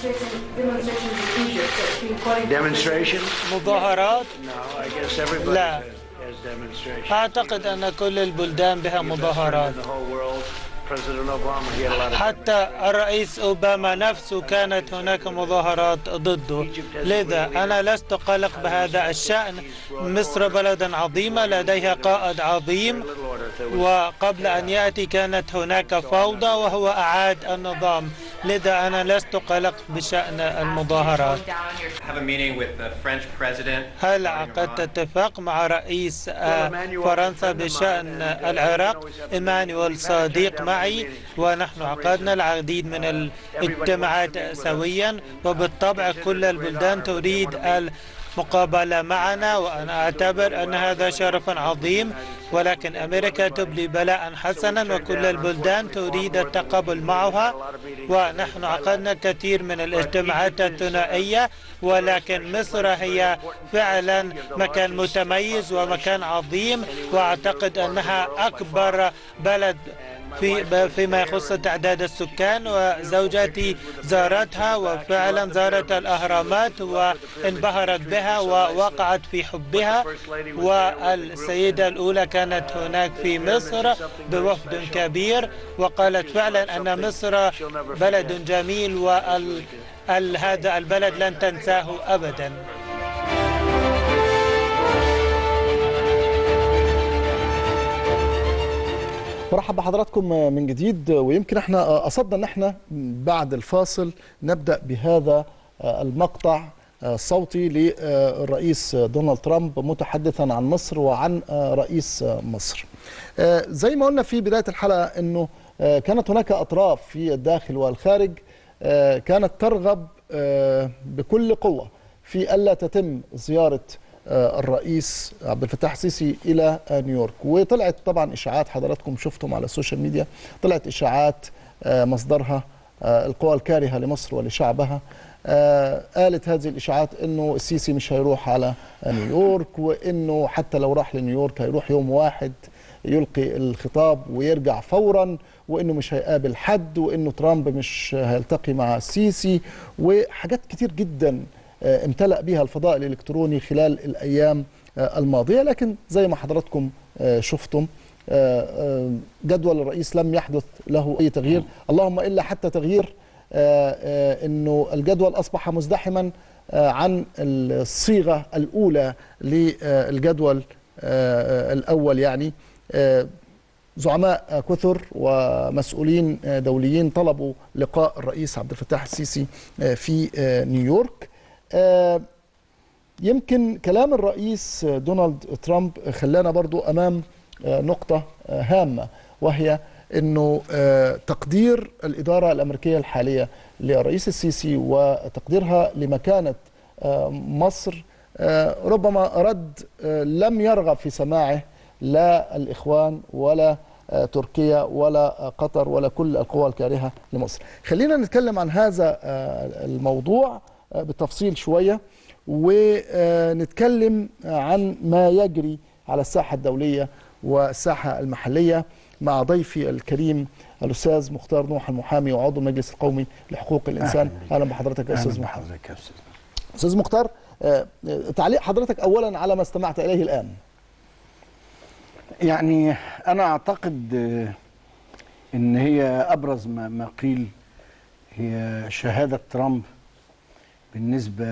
demonstration, demonstrations in Egypt that been calling Demonstrations? مظاهرات No, I guess everybody لا. has demonstrations. أعتقد أن كل البلدان بها مظاهرات In the whole world, President Obama, he had a lot of حتى الرئيس أوباما نفسه كانت هناك مظاهرات ضده لذا أنا لست قلق بهذا الشأن مصر بلد عظيمة لديها قائد عظيم little order. There was وقبل أن يأتي كانت هناك فوضى وهو أعاد النظام لذا أنا لست قلق بشأن المظاهرات have a meeting with the French president. هل عقدت اتفاق مع رئيس آه، فرنسا بشأن العراق إيمانويل صديق معي ونحن عقدنا العديد من الاجتماعات سويا وبالطبع كل البلدان تريد المقابلة معنا وأنا أعتبر أن هذا شرف عظيم ولكن أمريكا تبلي بلاء حسنا وكل البلدان تريد التقابل معها ونحن عقدنا كثير من الاجتماعات الثنائية ولكن مصر هي فعلا مكان متميز ومكان عظيم وأعتقد أنها أكبر بلد في فيما يخص تعداد السكان وزوجتي زارتها وفعلا زارت الأهرامات وانبهرت بها ووقعت في حبها والسيدة الأولى كانت هناك في مصر بوفد كبير وقالت فعلا أن مصر بلد جميل وهذا البلد لن تنساه أبدا مرحب بحضراتكم من جديد ويمكن احنا قصدنا ان احنا بعد الفاصل نبدا بهذا المقطع الصوتي للرئيس دونالد ترامب متحدثا عن مصر وعن رئيس مصر. زي ما قلنا في بدايه الحلقه انه كانت هناك اطراف في الداخل والخارج كانت ترغب بكل قوه في الا تتم زياره الرئيس عبد الفتاح السيسي الى نيويورك وطلعت طبعا اشاعات حضراتكم شفتم على السوشيال ميديا طلعت اشاعات مصدرها القوى الكارهه لمصر ولشعبها قالت هذه الاشاعات انه السيسي مش هيروح على نيويورك وانه حتى لو راح لنيويورك هيروح يوم واحد يلقي الخطاب ويرجع فورا وانه مش هيقابل حد وانه ترامب مش هيلتقي مع السيسي وحاجات كتير جدا امتلأ بها الفضاء الإلكتروني خلال الأيام الماضية لكن زي ما حضراتكم شفتم جدول الرئيس لم يحدث له أي تغيير اللهم إلا حتى تغيير أنه الجدول أصبح مزدحما عن الصيغة الأولى للجدول الأول يعني زعماء كثر ومسؤولين دوليين طلبوا لقاء الرئيس عبد الفتاح السيسي في نيويورك يمكن كلام الرئيس دونالد ترامب خلانا برضو امام نقطه هامه وهي انه تقدير الاداره الامريكيه الحاليه للرئيس السيسي وتقديرها لمكانه مصر ربما رد لم يرغب في سماعه لا الاخوان ولا تركيا ولا قطر ولا كل القوى الكارهه لمصر. خلينا نتكلم عن هذا الموضوع بالتفصيل شويه ونتكلم عن ما يجري على الساحه الدوليه والساحه المحليه مع ضيفي الكريم الاستاذ مختار نوح المحامي وعضو المجلس القومي لحقوق الانسان اهلا بحضرتك يا استاذ مختار استاذ مختار تعليق حضرتك اولا على ما استمعت اليه الان يعني انا اعتقد ان هي ابرز ما, ما قيل هي شهاده ترامب بالنسبه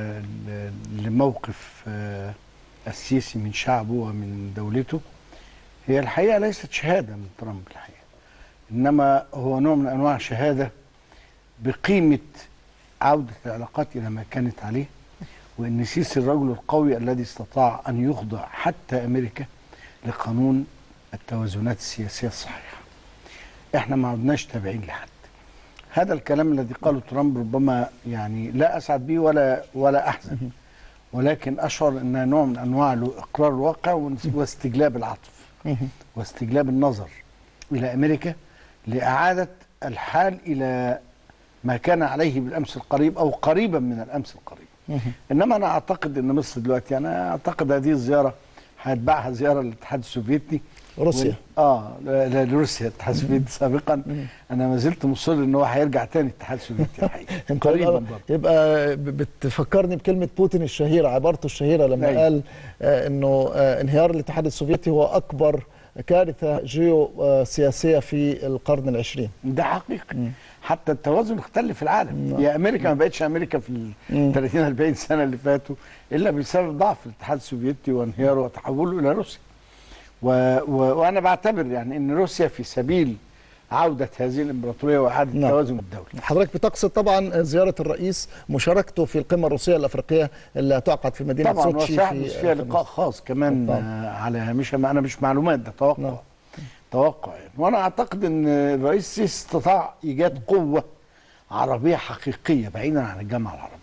لموقف السيسي من شعبه ومن دولته هي الحقيقه ليست شهاده من ترامب الحقيقه انما هو نوع من انواع شهاده بقيمه عوده العلاقات الى ما كانت عليه وان السيسي الرجل القوي الذي استطاع ان يخضع حتى امريكا لقانون التوازنات السياسيه الصحيحه. احنا ما عدناش تابعين لحد. هذا الكلام الذي قاله ترامب ربما يعني لا اسعد به ولا ولا احزن ولكن اشعر انها نوع من انواع اقرار الواقع واستجلاب العطف واستجلاب النظر الى امريكا لاعاده الحال الى ما كان عليه بالامس القريب او قريبا من الامس القريب. انما انا اعتقد ان مصر دلوقتي انا اعتقد هذه الزياره هيتبعها زياره للاتحاد السوفيتي روسيا. و... اه ل- ل- لروسيا الاتحاد السوفيتي سابقا انا ما زلت مصر ان هو هيرجع تاني الاتحاد السوفيتي الحقيقه انت قريبا يبقى, برضه يبقى ب- بتفكرني بكلمه بوتين الشهيره عبارته الشهيره لما أيوة. قال آه، انه آه، انهيار الاتحاد السوفيتي هو اكبر كارثه جيو آه، سياسيه في القرن العشرين ده حقيقي حتى التوازن اختل في العالم يا امريكا ما بقتش امريكا في ال 30 40 سنه اللي فاتوا الا بسبب ضعف الاتحاد السوفيتي وانهياره وتحوله الى روسيا و... و... وانا بعتبر يعني ان روسيا في سبيل عوده هذه الامبراطوريه واعاده نعم. التوازن الدولي حضرتك بتقصد طبعا زياره الرئيس مشاركته في القمه الروسيه الافريقيه اللي هتعقد في مدينه طبعا سوتشي وسيحدث فيها في لقاء خاص كمان طبعاً. آه، على هامشها ما انا مش معلومات ده توقع نعم. توقع يعني وانا اعتقد ان الرئيس السيسي استطاع ايجاد قوه عربيه حقيقيه بعيدا عن الجامعه العربيه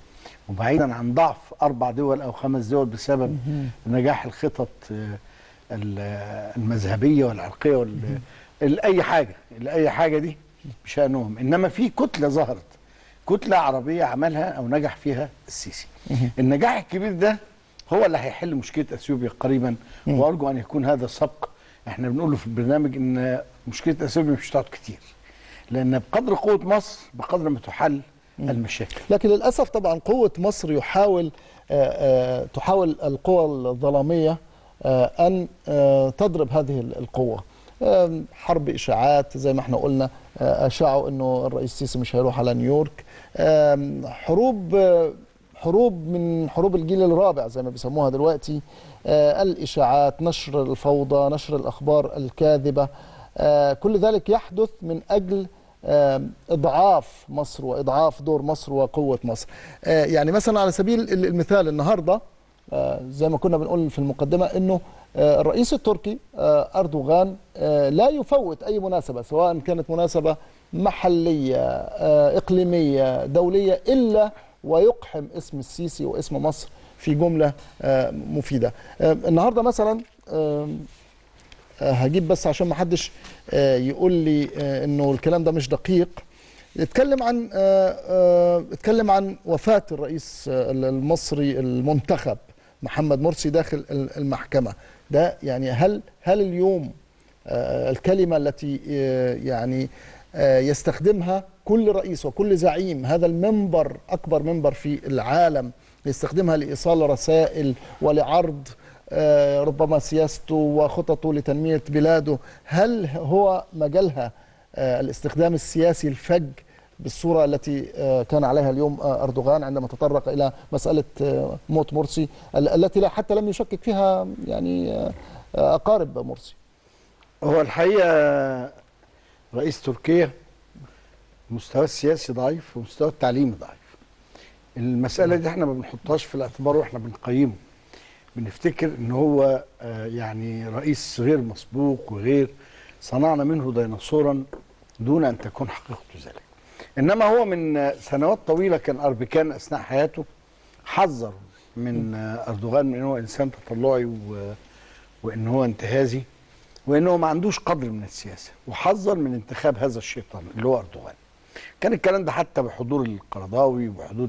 وبعيدا عن ضعف اربع دول او خمس دول بسبب نجاح الخطط آه، ال- آه، المذهبيه والعرقيه وال ال- اي حاجه اي حاجه دي بشانهم انما في كتله ظهرت كتله عربيه عملها او نجح فيها السيسي النجاح الكبير ده هو اللي هيحل مشكله اثيوبيا قريبا وارجو ان يكون هذا السبق احنا بنقوله في البرنامج ان مشكله اثيوبيا مش هتقعد كتير لان بقدر قوه مصر بقدر ما تحل المشاكل لكن للاسف طبعا قوه مصر يحاول آه، آه، تحاول القوى الظلاميه آه، ان آه، تضرب هذه القوه آم، حرب اشاعات زي ما احنا قلنا آه، اشاعوا انه الرئيس السيسي مش هيروح على نيويورك آم، حروب آه، حروب من حروب الجيل الرابع زي ما بيسموها دلوقتي آه، الاشاعات نشر الفوضى نشر الاخبار الكاذبه آه، كل ذلك يحدث من اجل آم، اضعاف مصر واضعاف دور مصر وقوه مصر آه، يعني مثلا على سبيل ال- المثال النهارده آه، زي ما كنا بنقول في المقدمه انه آه، الرئيس التركي آه، اردوغان آه، لا يفوت اي مناسبه سواء كانت مناسبه محليه آه، اقليميه دوليه الا ويقحم اسم السيسي واسم مصر في جمله آه، مفيده آه، النهارده مثلا آم، آه، هجيب بس عشان ما حدش آه، يقول لي آه، انه الكلام ده مش دقيق اتكلم عن آه، آه، اتكلم عن وفاة الرئيس آه، المصري المنتخب محمد مرسي داخل ال- المحكمة ده يعني هل هل اليوم آه، الكلمة التي آه، يعني آه، يستخدمها كل رئيس وكل زعيم هذا المنبر أكبر منبر في العالم يستخدمها لإيصال رسائل ولعرض آه، ربما سياسته وخططه لتنمية بلاده هل هو مجالها آه، الاستخدام السياسي الفج بالصورة التي آه، كان عليها اليوم آه، أردوغان عندما تطرق إلى مسألة آه، موت مرسي ال- التي لا حتى لم يشكك فيها يعني آه، آه، أقارب مرسي هو الحقيقه رئيس تركيا مستواه السياسي ضعيف ومستواه التعليمي ضعيف المساله دي احنا ما بنحطهاش في الاعتبار واحنا بنقيمه بنفتكر ان هو آه، يعني رئيس غير مسبوق وغير صنعنا منه ديناصورا دون ان تكون حقيقته ذلك انما هو من آه، سنوات طويله كان اربكان اثناء حياته حذر من آه، اردوغان من ان هو انسان تطلعي و- وان هو انتهازي وانه ما عندوش قدر من السياسه وحذر من انتخاب هذا الشيطان اللي هو اردوغان كان الكلام ده حتى بحضور القرضاوي وبحضور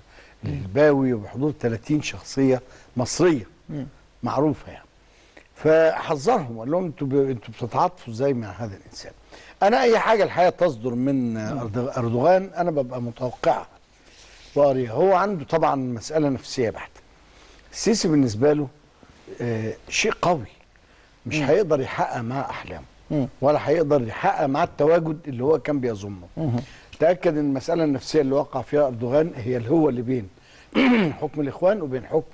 الباوي وبحضور 30 شخصيه مصريه معروفه يعني فحذرهم وقال لهم انتوا ب... انتوا بتتعاطفوا ازاي مع هذا الانسان انا اي حاجه الحقيقه تصدر من أرد- اردوغان انا ببقى متوقعها وقاريها هو عنده طبعا مساله نفسيه بحته السيسي بالنسبه له آه شيء قوي مش هيقدر يحقق معاه احلامه مم. ولا هيقدر يحقق معاه التواجد اللي هو كان بيظنه تاكد ان المساله النفسيه اللي وقع فيها اردوغان هي اللي هو اللي بين حكم الاخوان وبين حكم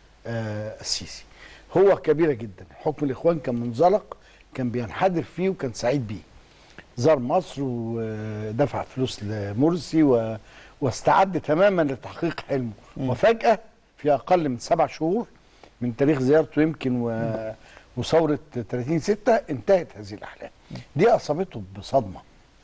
آه السيسي هو كبيره جدا حكم الاخوان كان منزلق كان بينحدر فيه وكان سعيد بيه زار مصر ودفع فلوس لمرسي و... واستعد تماما لتحقيق حلمه وفجاه في اقل من سبع شهور من تاريخ زيارته يمكن و... وثوره 30 6 انتهت هذه الاحلام دي اصابته بصدمه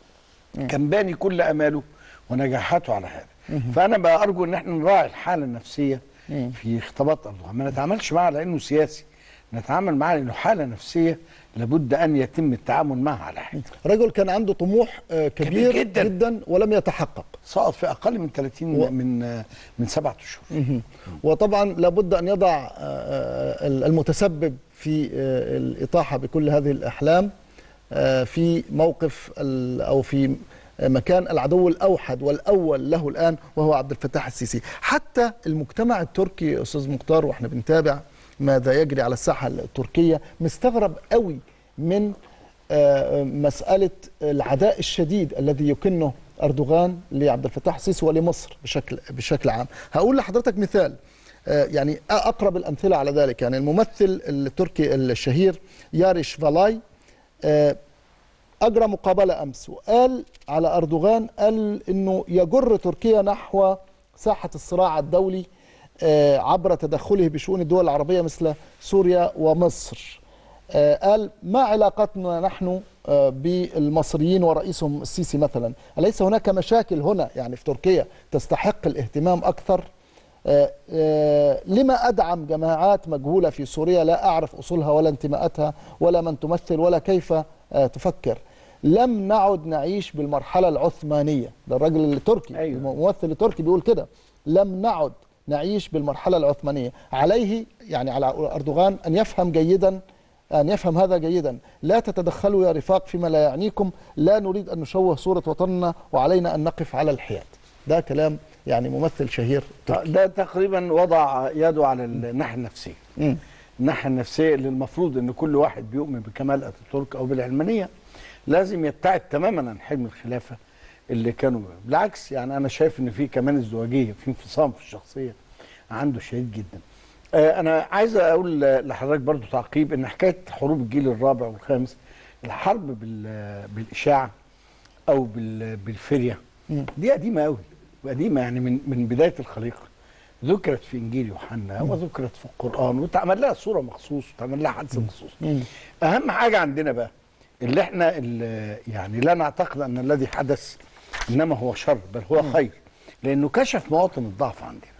كان باني كل اماله ونجاحاته على هذا فانا بقى ارجو ان احنا نراعي الحاله النفسيه في خطابات اردوغان ما نتعاملش معاه على انه سياسي نتعامل معاه لانه حاله نفسيه لابد ان يتم التعامل معها على حده رجل كان عنده طموح آه، كبير, كبير جداً. جدا ولم يتحقق سقط في اقل من 30 و- من آه، من سبعة اشهر مهم. وطبعا لابد ان يضع آه، آه، المتسبب في آه، الاطاحه بكل هذه الاحلام آه، في موقف ال- او في مكان العدو الاوحد والاول له الان وهو عبد الفتاح السيسي حتى المجتمع التركي استاذ مختار واحنا بنتابع ماذا يجري على الساحه التركيه مستغرب قوي من آه، مساله العداء الشديد الذي يكنه اردوغان لعبد الفتاح السيسي ولمصر بشكل بشكل عام هقول لحضرتك مثال آه، يعني اقرب الامثله على ذلك يعني الممثل التركي الشهير ياريش فالاي آه، اجرى مقابله امس وقال على اردوغان قال انه يجر تركيا نحو ساحه الصراع الدولي آه، عبر تدخله بشؤون الدول العربيه مثل سوريا ومصر آه، قال ما علاقتنا نحن آه، بالمصريين ورئيسهم السيسي مثلا أليس هناك مشاكل هنا يعني في تركيا تستحق الاهتمام أكثر آه، آه، لما أدعم جماعات مجهولة في سوريا لا أعرف أصولها ولا انتماءاتها ولا من تمثل ولا كيف آه، تفكر لم نعد نعيش بالمرحلة العثمانية ده الراجل التركي أيوة. الممثل التركي بيقول كده لم نعد نعيش بالمرحلة العثمانية عليه يعني على أردوغان أن يفهم جيدا أن يفهم هذا جيدا لا تتدخلوا يا رفاق فيما لا يعنيكم لا نريد أن نشوه صورة وطننا وعلينا أن نقف على الحياد ده كلام يعني ممثل شهير تركي ده تقريبا وضع يده على الناحيه النفسيه مم. الناحيه النفسيه اللي المفروض ان كل واحد بيؤمن بكمال اتاتورك او بالعلمانيه لازم يبتعد تماما عن حلم الخلافه اللي كانوا بالعكس يعني انا شايف ان في كمان ازدواجيه في انفصام في الشخصيه عنده شديد جدا آه، انا عايز اقول لحضرتك برضو تعقيب ان حكايه حروب الجيل الرابع والخامس الحرب بال- بالاشاعه او بال- بالفريه مم. دي قديمه قوي قديمه يعني من من بدايه الخليقه ذكرت في انجيل يوحنا وذكرت في القران واتعمل لها صوره مخصوص واتعمل لها حادثه مخصوص مم. اهم حاجه عندنا بقى اللي احنا اللي يعني لا نعتقد ان الذي حدث انما هو شر بل هو خير لانه كشف مواطن الضعف عندنا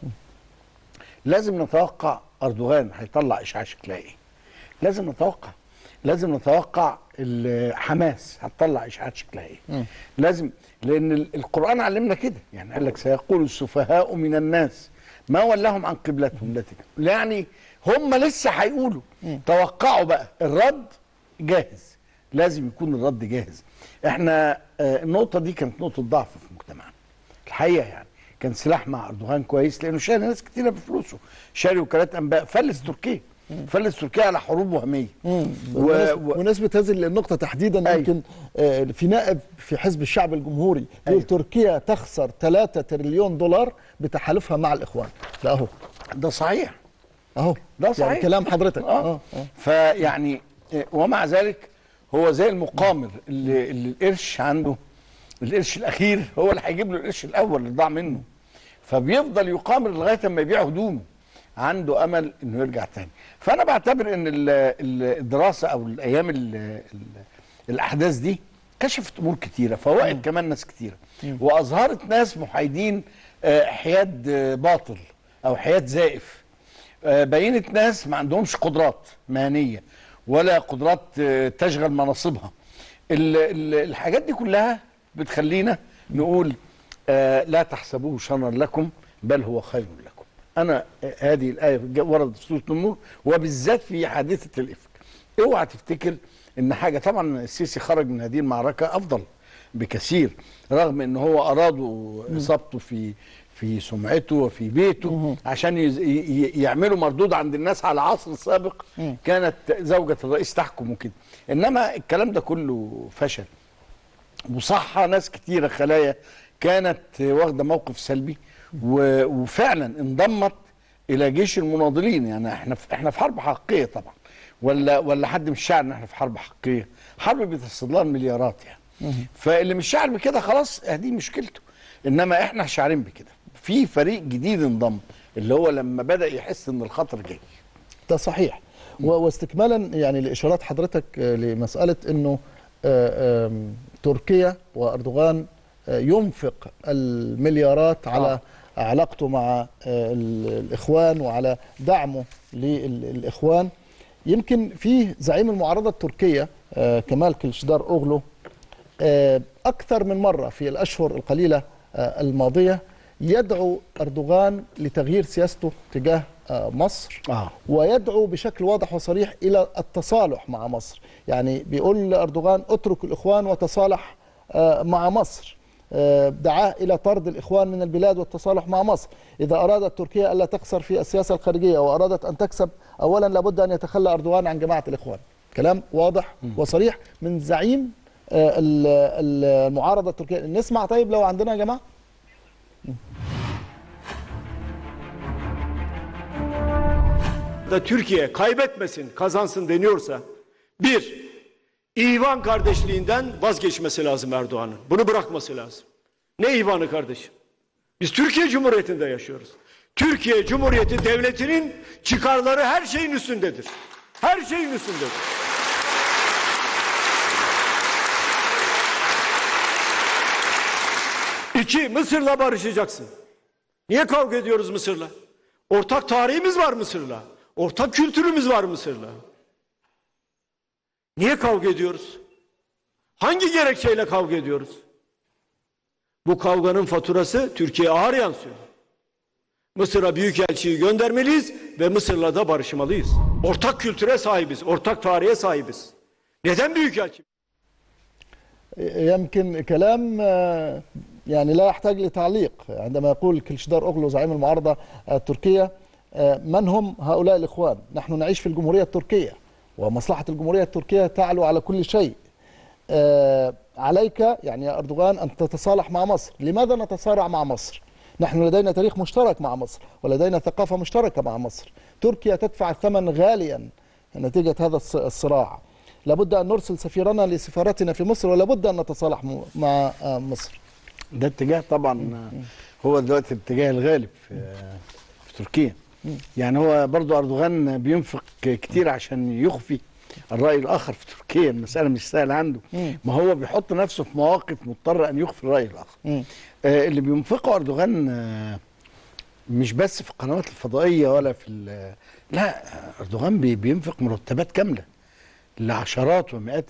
لازم نتوقع اردوغان هيطلع اشعاع شكلها ايه لازم نتوقع لازم نتوقع ال- حماس هتطلع اشعاعات شكلها ايه لازم لان ال- القران علمنا كده يعني قال لك سيقول السفهاء من الناس ما ولاهم عن قبلتهم التي كانوا. يعني هم لسه هيقولوا توقعوا بقى الرد جاهز لازم يكون الرد جاهز احنا آه، النقطه دي كانت نقطه ضعف في مجتمعنا الحقيقه يعني كان سلاح مع اردوغان كويس لانه شاري ناس كتيره بفلوسه شاري وكالات انباء فلس تركيا فلس تركيا على حروب وهميه مم. و- ونسبة, و- ونسبة هذه النقطة تحديدا أيوة. يمكن آه، في نائب في حزب الشعب الجمهوري يقول أيوة. تركيا تخسر 3 تريليون دولار بتحالفها مع الإخوان ده أهو ده صحيح أهو ده صحيح. يعني كلام حضرتك اه فيعني آه، ومع ذلك هو زي المقامر اللي, اللي القرش عنده القرش الاخير هو اللي هيجيب له القرش الاول اللي ضاع منه فبيفضل يقامر لغايه اما يبيع هدومه عنده امل انه يرجع تاني فانا بعتبر ان ال- ال- الدراسه او الايام ال ال الاحداث دي كشفت امور كتيره فوقت كمان ناس كتيره واظهرت ناس محايدين آه، حياد آه، باطل او حياد زائف آه، بينت ناس ما عندهمش قدرات مهنيه ولا قدرات آه، تشغل مناصبها ال- ال- الحاجات دي كلها بتخلينا نقول آه، لا تحسبوه شرا لكم بل هو خير لكم انا آه، هذه الايه جا- وردت في سوره النور وبالذات في حادثه الافك اوعى تفتكر ان حاجه طبعا السيسي خرج من هذه المعركه افضل بكثير رغم ان هو ارادوا اصابته في في سمعته وفي بيته عشان يز- ي- ي- يعملوا مردود عند الناس على عصر سابق كانت زوجة الرئيس تحكم وكده انما الكلام ده كله فشل وصح ناس كتيرة خلايا كانت واخدة موقف سلبي و- وفعلا انضمت الى جيش المناضلين يعني احنا في احنا في حرب حقيقية طبعا ولا ولا حد مش شاعر ان احنا في حرب حقيقية حرب بتصل لها المليارات يعني فاللي مش شاعر بكده خلاص آه دي مشكلته انما احنا شاعرين بكده في فريق جديد انضم اللي هو لما بدأ يحس ان الخطر جاي ده صحيح و- واستكمالا يعني لاشارات حضرتك آه، لمساله انه آه، آم، تركيا واردوغان آه، ينفق المليارات على علاقته مع آه، ال- الاخوان وعلى دعمه للاخوان يمكن فيه زعيم المعارضه التركيه آه، كمال كلشدار اوغلو آه، اكثر من مره في الاشهر القليله آه، الماضيه يدعو اردوغان لتغيير سياسته تجاه آه، مصر اه ويدعو بشكل واضح وصريح الى التصالح مع مصر يعني بيقول لاردوغان اترك الاخوان وتصالح آه، مع مصر آه، دعاه الى طرد الاخوان من البلاد والتصالح مع مصر اذا ارادت تركيا الا تخسر في السياسه الخارجيه وارادت ان تكسب اولا لابد ان يتخلى اردوغان عن جماعه الاخوان كلام واضح وصريح من زعيم آه، ال- ال- المعارضه التركيه نسمع طيب لو عندنا يا جماعه da Türkiye kaybetmesin, kazansın deniyorsa bir, İvan kardeşliğinden vazgeçmesi lazım Erdoğan'ın. Bunu bırakması lazım. Ne İvan'ı kardeşim? Biz Türkiye Cumhuriyeti'nde yaşıyoruz. Türkiye Cumhuriyeti devletinin çıkarları her şeyin üstündedir. Her şeyin üstündedir. İki, Mısır'la barışacaksın. Niye kavga ediyoruz Mısır'la? Ortak tarihimiz var Mısır'la. Ortak kültürümüz var Mısır'la. Niye kavga ediyoruz? Hangi gerekçeyle kavga ediyoruz? Bu kavganın faturası Türkiye'ye ağır yansıyor. Mısır'a büyükelçiyi göndermeliyiz ve Mısır'la da barışmalıyız. Ortak kültüre sahibiz, ortak tarihe sahibiz. Neden büyükelçi? يمكن كلام آه، يعني لا يحتاج لتعليق عندما يقول كلشدار أوغلو زعيم المعارضة التركية آه، من هم هؤلاء الإخوان نحن نعيش في الجمهورية التركية ومصلحة الجمهورية التركية تعلو على كل شيء آه، عليك يعني يا أردوغان أن تتصالح مع مصر لماذا نتصارع مع مصر نحن لدينا تاريخ مشترك مع مصر ولدينا ثقافة مشتركة مع مصر تركيا تدفع الثمن غاليا نتيجة هذا الص- الصراع لابد أن نرسل سفيرنا لسفارتنا في مصر ولابد أن نتصالح م- مع آه، مصر ده اتجاه طبعا هو دلوقتي الاتجاه الغالب في, في تركيا يعني هو برضو اردوغان بينفق كتير عشان يخفي الراي الاخر في تركيا المساله مش سهله عنده ما هو بيحط نفسه في مواقف مضطر ان يخفي الراي الاخر مم. آه اللي بينفقه اردوغان آه مش بس في القنوات الفضائيه ولا في ال- لا اردوغان بي- بينفق مرتبات كامله لعشرات ومئات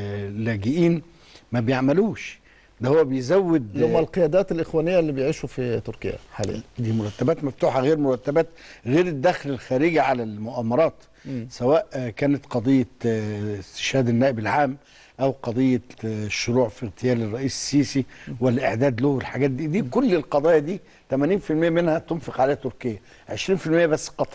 اللاجئين ما بيعملوش ده هو بيزود اللي هم القيادات الإخوانية اللي بيعيشوا في تركيا حاليا دي مرتبات مفتوحه غير مرتبات غير الدخل الخارجي على المؤامرات سواء آه، كانت قضيه آه، استشهاد النائب العام او قضيه آه، الشروع في اغتيال الرئيس السيسي والاعداد له والحاجات دي دي كل القضايا دي 80% منها تنفق عليها تركيا 20% بس قطر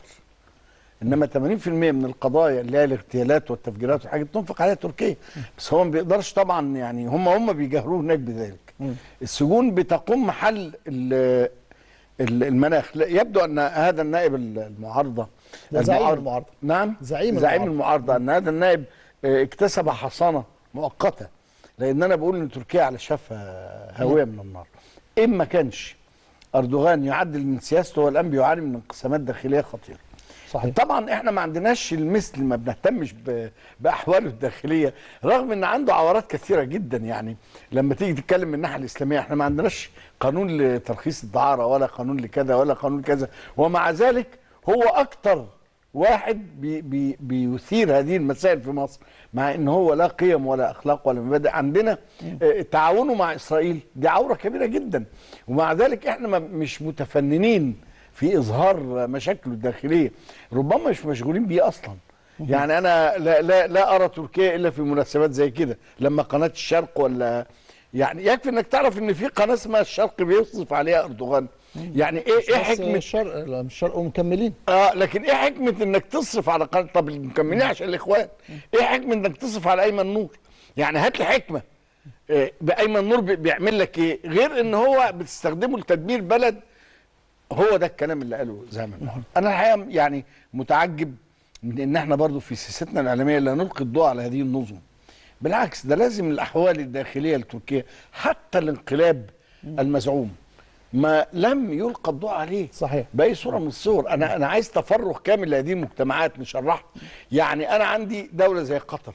انما 80% من القضايا اللي هي الاغتيالات والتفجيرات والحاجات تنفق عليها تركيا بس هو ما بيقدرش طبعا يعني هم هم بيجاهروه هناك بذلك السجون بتقوم محل ال- ال- المناخ لا، يبدو ان هذا النائب المعارضه ده زعيم المعارض- المعارضة. نعم زعيم زعيم المعارضة. المعارضه ان هذا النائب آه، اكتسب حصانه مؤقته لان انا بقول ان تركيا على شفا هاويه من النار ان ما كانش اردوغان يعدل من سياسته هو الان بيعاني من انقسامات داخليه خطيره صحيح طبعا احنا ما عندناش المثل ما بنهتمش ب- باحواله الداخليه رغم ان عنده عورات كثيره جدا يعني لما تيجي تتكلم من الناحيه الاسلاميه احنا ما عندناش قانون لترخيص الدعاره ولا قانون لكذا ولا قانون كذا ومع ذلك هو اكتر واحد بي بي بيثير هذه المسائل في مصر مع ان هو لا قيم ولا اخلاق ولا مبادئ عندنا آه، تعاونه مع اسرائيل دي عوره كبيره جدا ومع ذلك احنا ما- مش متفننين في اظهار مشاكله الداخليه ربما مش مشغولين بيه اصلا يعني انا لا لا لا ارى تركيا الا في مناسبات زي كده لما قناه الشرق ولا يعني يكفي انك تعرف ان في قناه اسمها الشرق بيصرف عليها اردوغان يعني ايه ايه بس حكمه الشرق لا، مش الشرق ومكملين اه لكن ايه حكمه انك تصرف على قناه طب المكملين عشان الاخوان ايه حكمه انك تصرف على ايمن نور يعني هات لي حكمه إيه بايمن نور بي- بيعمل لك ايه غير ان هو بتستخدمه لتدمير بلد هو ده الكلام اللي قاله زمان النهارده انا الحقيقه يعني متعجب من ان احنا برضو في سياستنا الاعلاميه لا نلقي الضوء على هذه النظم بالعكس ده لازم الاحوال الداخليه لتركيا حتى الانقلاب المزعوم ما لم يلقى الضوء عليه صحيح. باي صوره من الصور انا انا عايز تفرغ كامل لهذه المجتمعات نشرحها يعني انا عندي دوله زي قطر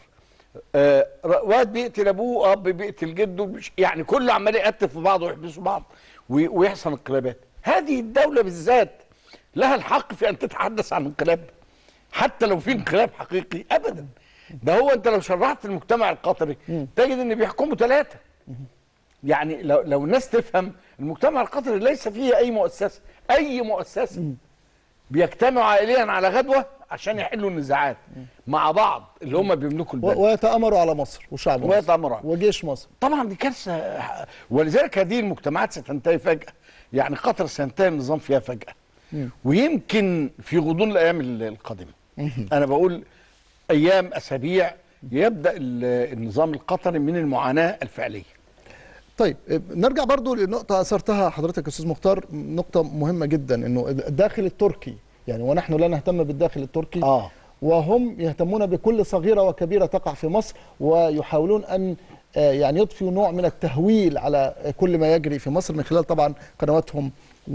آه ر- واد بيقتل ابوه اب بيقتل جده مش- يعني كله عمال يقتل في بعض ويحبسوا بعض وي- ويحصل انقلابات هذه الدوله بالذات لها الحق في ان تتحدث عن انقلاب حتى لو في انقلاب حقيقي ابدا ده هو انت لو شرحت المجتمع القطري تجد ان بيحكموا ثلاثه يعني لو لو الناس تفهم المجتمع القطري ليس فيه اي مؤسسه اي مؤسسه بيجتمعوا عائليا على غدوه عشان يحلوا النزاعات مع بعض اللي هم بيملكوا البلد و- ويتامروا على مصر وشعب مصر ويتامروا على- وجيش مصر طبعا دي كارثه ولذلك هذه المجتمعات ستنتهي فجاه يعني قطر سينتهي النظام فيها فجاه ويمكن في غضون الايام ال- القادمه انا بقول ايام اسابيع يبدا ال- النظام القطري من المعاناه الفعليه طيب نرجع برضو لنقطة أثرتها حضرتك أستاذ مختار نقطة مهمة جدا إنه الداخل التركي يعني ونحن لا نهتم بالداخل التركي اه وهم يهتمون بكل صغيرة وكبيرة تقع في مصر ويحاولون أن آه، يعني يضفوا نوع من التهويل على كل ما يجري في مصر من خلال طبعا قنواتهم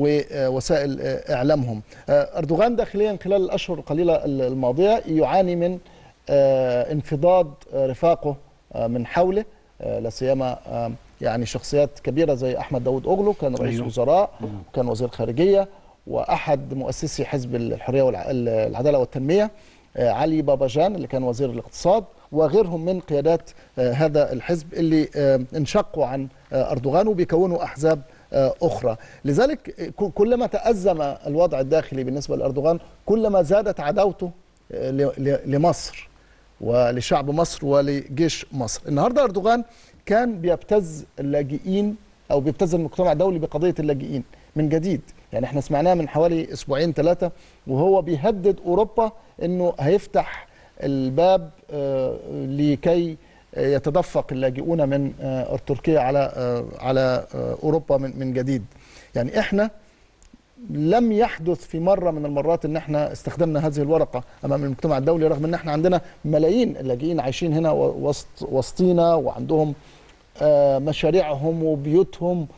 ووسائل آه، إعلامهم آه، أردوغان داخليا خلال الأشهر القليلة الماضية يعاني من آه، انفضاض آه، رفاقه آه، من حوله آه، لا سيما آه، يعني شخصيات كبيرة زي أحمد داود أوغلو كان رئيس أيوه. وزراء وكان وزير خارجية وأحد مؤسسي حزب الحرية والعدالة والتنمية آه، علي باباجان اللي كان وزير الاقتصاد وغيرهم من قيادات آه، هذا الحزب اللي آه، انشقوا عن آه، أردوغان وبيكونوا أحزاب آه، أخرى لذلك آه، ك- كلما تأزم الوضع الداخلي بالنسبة لأردوغان كلما زادت عداوته آه، ل- ل- لمصر ولشعب مصر ولجيش مصر النهارده اردوغان كان بيبتز اللاجئين او بيبتز المجتمع الدولي بقضيه اللاجئين من جديد يعني احنا سمعناه من حوالي اسبوعين ثلاثه وهو بيهدد اوروبا انه هيفتح الباب آه، لكي آه، يتدفق اللاجئون من آه، تركيا على آه، على آه، اوروبا من من جديد يعني احنا لم يحدث في مره من المرات ان احنا استخدمنا هذه الورقه امام المجتمع الدولي رغم ان احنا عندنا ملايين اللاجئين عايشين هنا و- وسط وسطينا وعندهم آه، مشاريعهم وبيوتهم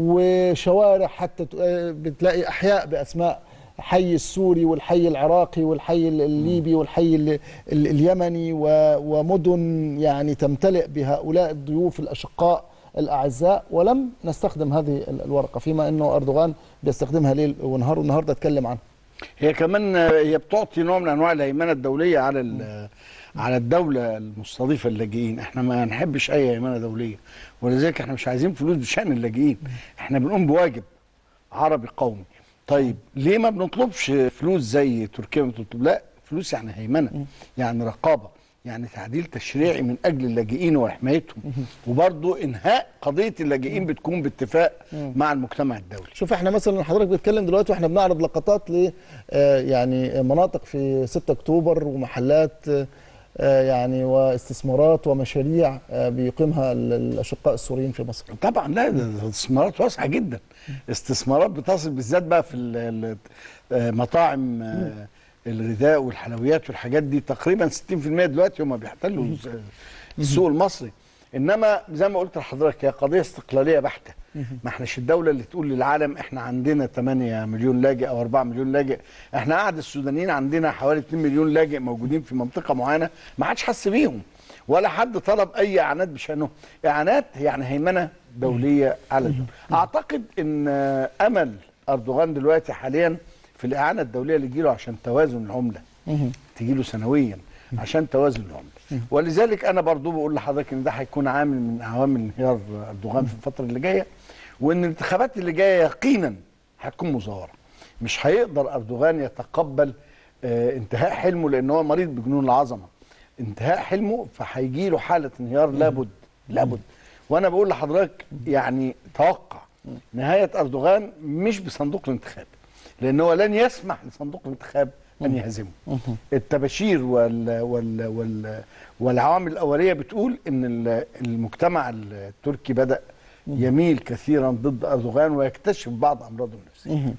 وشوارع حتى ت- آه، بتلاقي احياء باسماء حي السوري والحي العراقي والحي ال- الليبي والحي ال- ال- اليمني و- ومدن يعني تمتلئ بهؤلاء الضيوف الاشقاء الاعزاء ولم نستخدم هذه ال- الورقه فيما انه اردوغان بيستخدمها ليل ونهار والنهارده اتكلم عنها هي كمان آه، هي بتعطي نوع من انواع الهيمنه الدوليه على ال- على الدوله المستضيفه اللاجئين احنا ما نحبش اي هيمنه دوليه ولذلك احنا مش عايزين فلوس بشان اللاجئين احنا بنقوم بواجب عربي قومي طيب ليه ما بنطلبش فلوس زي تركيا ما بتطلب لا فلوس يعني هيمنه يعني رقابه يعني تعديل تشريعي من اجل اللاجئين وحمايتهم وبرضه انهاء قضيه اللاجئين بتكون باتفاق مع المجتمع الدولي شوف احنا مثلا حضرتك بتتكلم دلوقتي واحنا بنعرض لقطات ل آه، يعني مناطق في 6 اكتوبر ومحلات آه، يعني واستثمارات ومشاريع آه، بيقيمها ال- الاشقاء السوريين في مصر طبعا لا ده ده استثمارات واسعه جدا استثمارات بتصل بالذات بقى في ال- ال- آه، مطاعم آه، الغذاء والحلويات والحاجات دي تقريبا 60% دلوقتي هم بيحتلوا الس- السوق المصري انما زي ما قلت لحضرتك هي قضيه استقلاليه بحته ما احناش الدوله اللي تقول للعالم احنا عندنا 8 مليون لاجئ او 4 مليون لاجئ احنا قاعد السودانيين عندنا حوالي 2 مليون لاجئ موجودين في منطقه معينه ما حدش حس بيهم ولا حد طلب اي اعانات بشانهم اعانات يعني هيمنه دوليه على الدول اعتقد ان آه، امل اردوغان دلوقتي حاليا في الاعانه الدوليه اللي تجيله عشان توازن العمله تجيله سنويا عشان توازن العمله ولذلك انا برضو بقول لحضرتك ان ده هيكون عامل من عوامل انهيار اردوغان في الفتره اللي جايه وان الانتخابات اللي جايه يقينا هتكون مزوره مش هيقدر اردوغان يتقبل آه، انتهاء حلمه لان هو مريض بجنون العظمه انتهاء حلمه فهيجي له حاله انهيار لابد لابد وانا بقول لحضرتك يعني توقع نهايه اردوغان مش بصندوق الانتخاب لان هو لن يسمح لصندوق الانتخاب ان يهزمه التباشير وال وال وال والعوامل الاوليه بتقول ان ال- المجتمع التركي بدا يميل كثيرا ضد اردوغان ويكتشف بعض امراضه النفسيه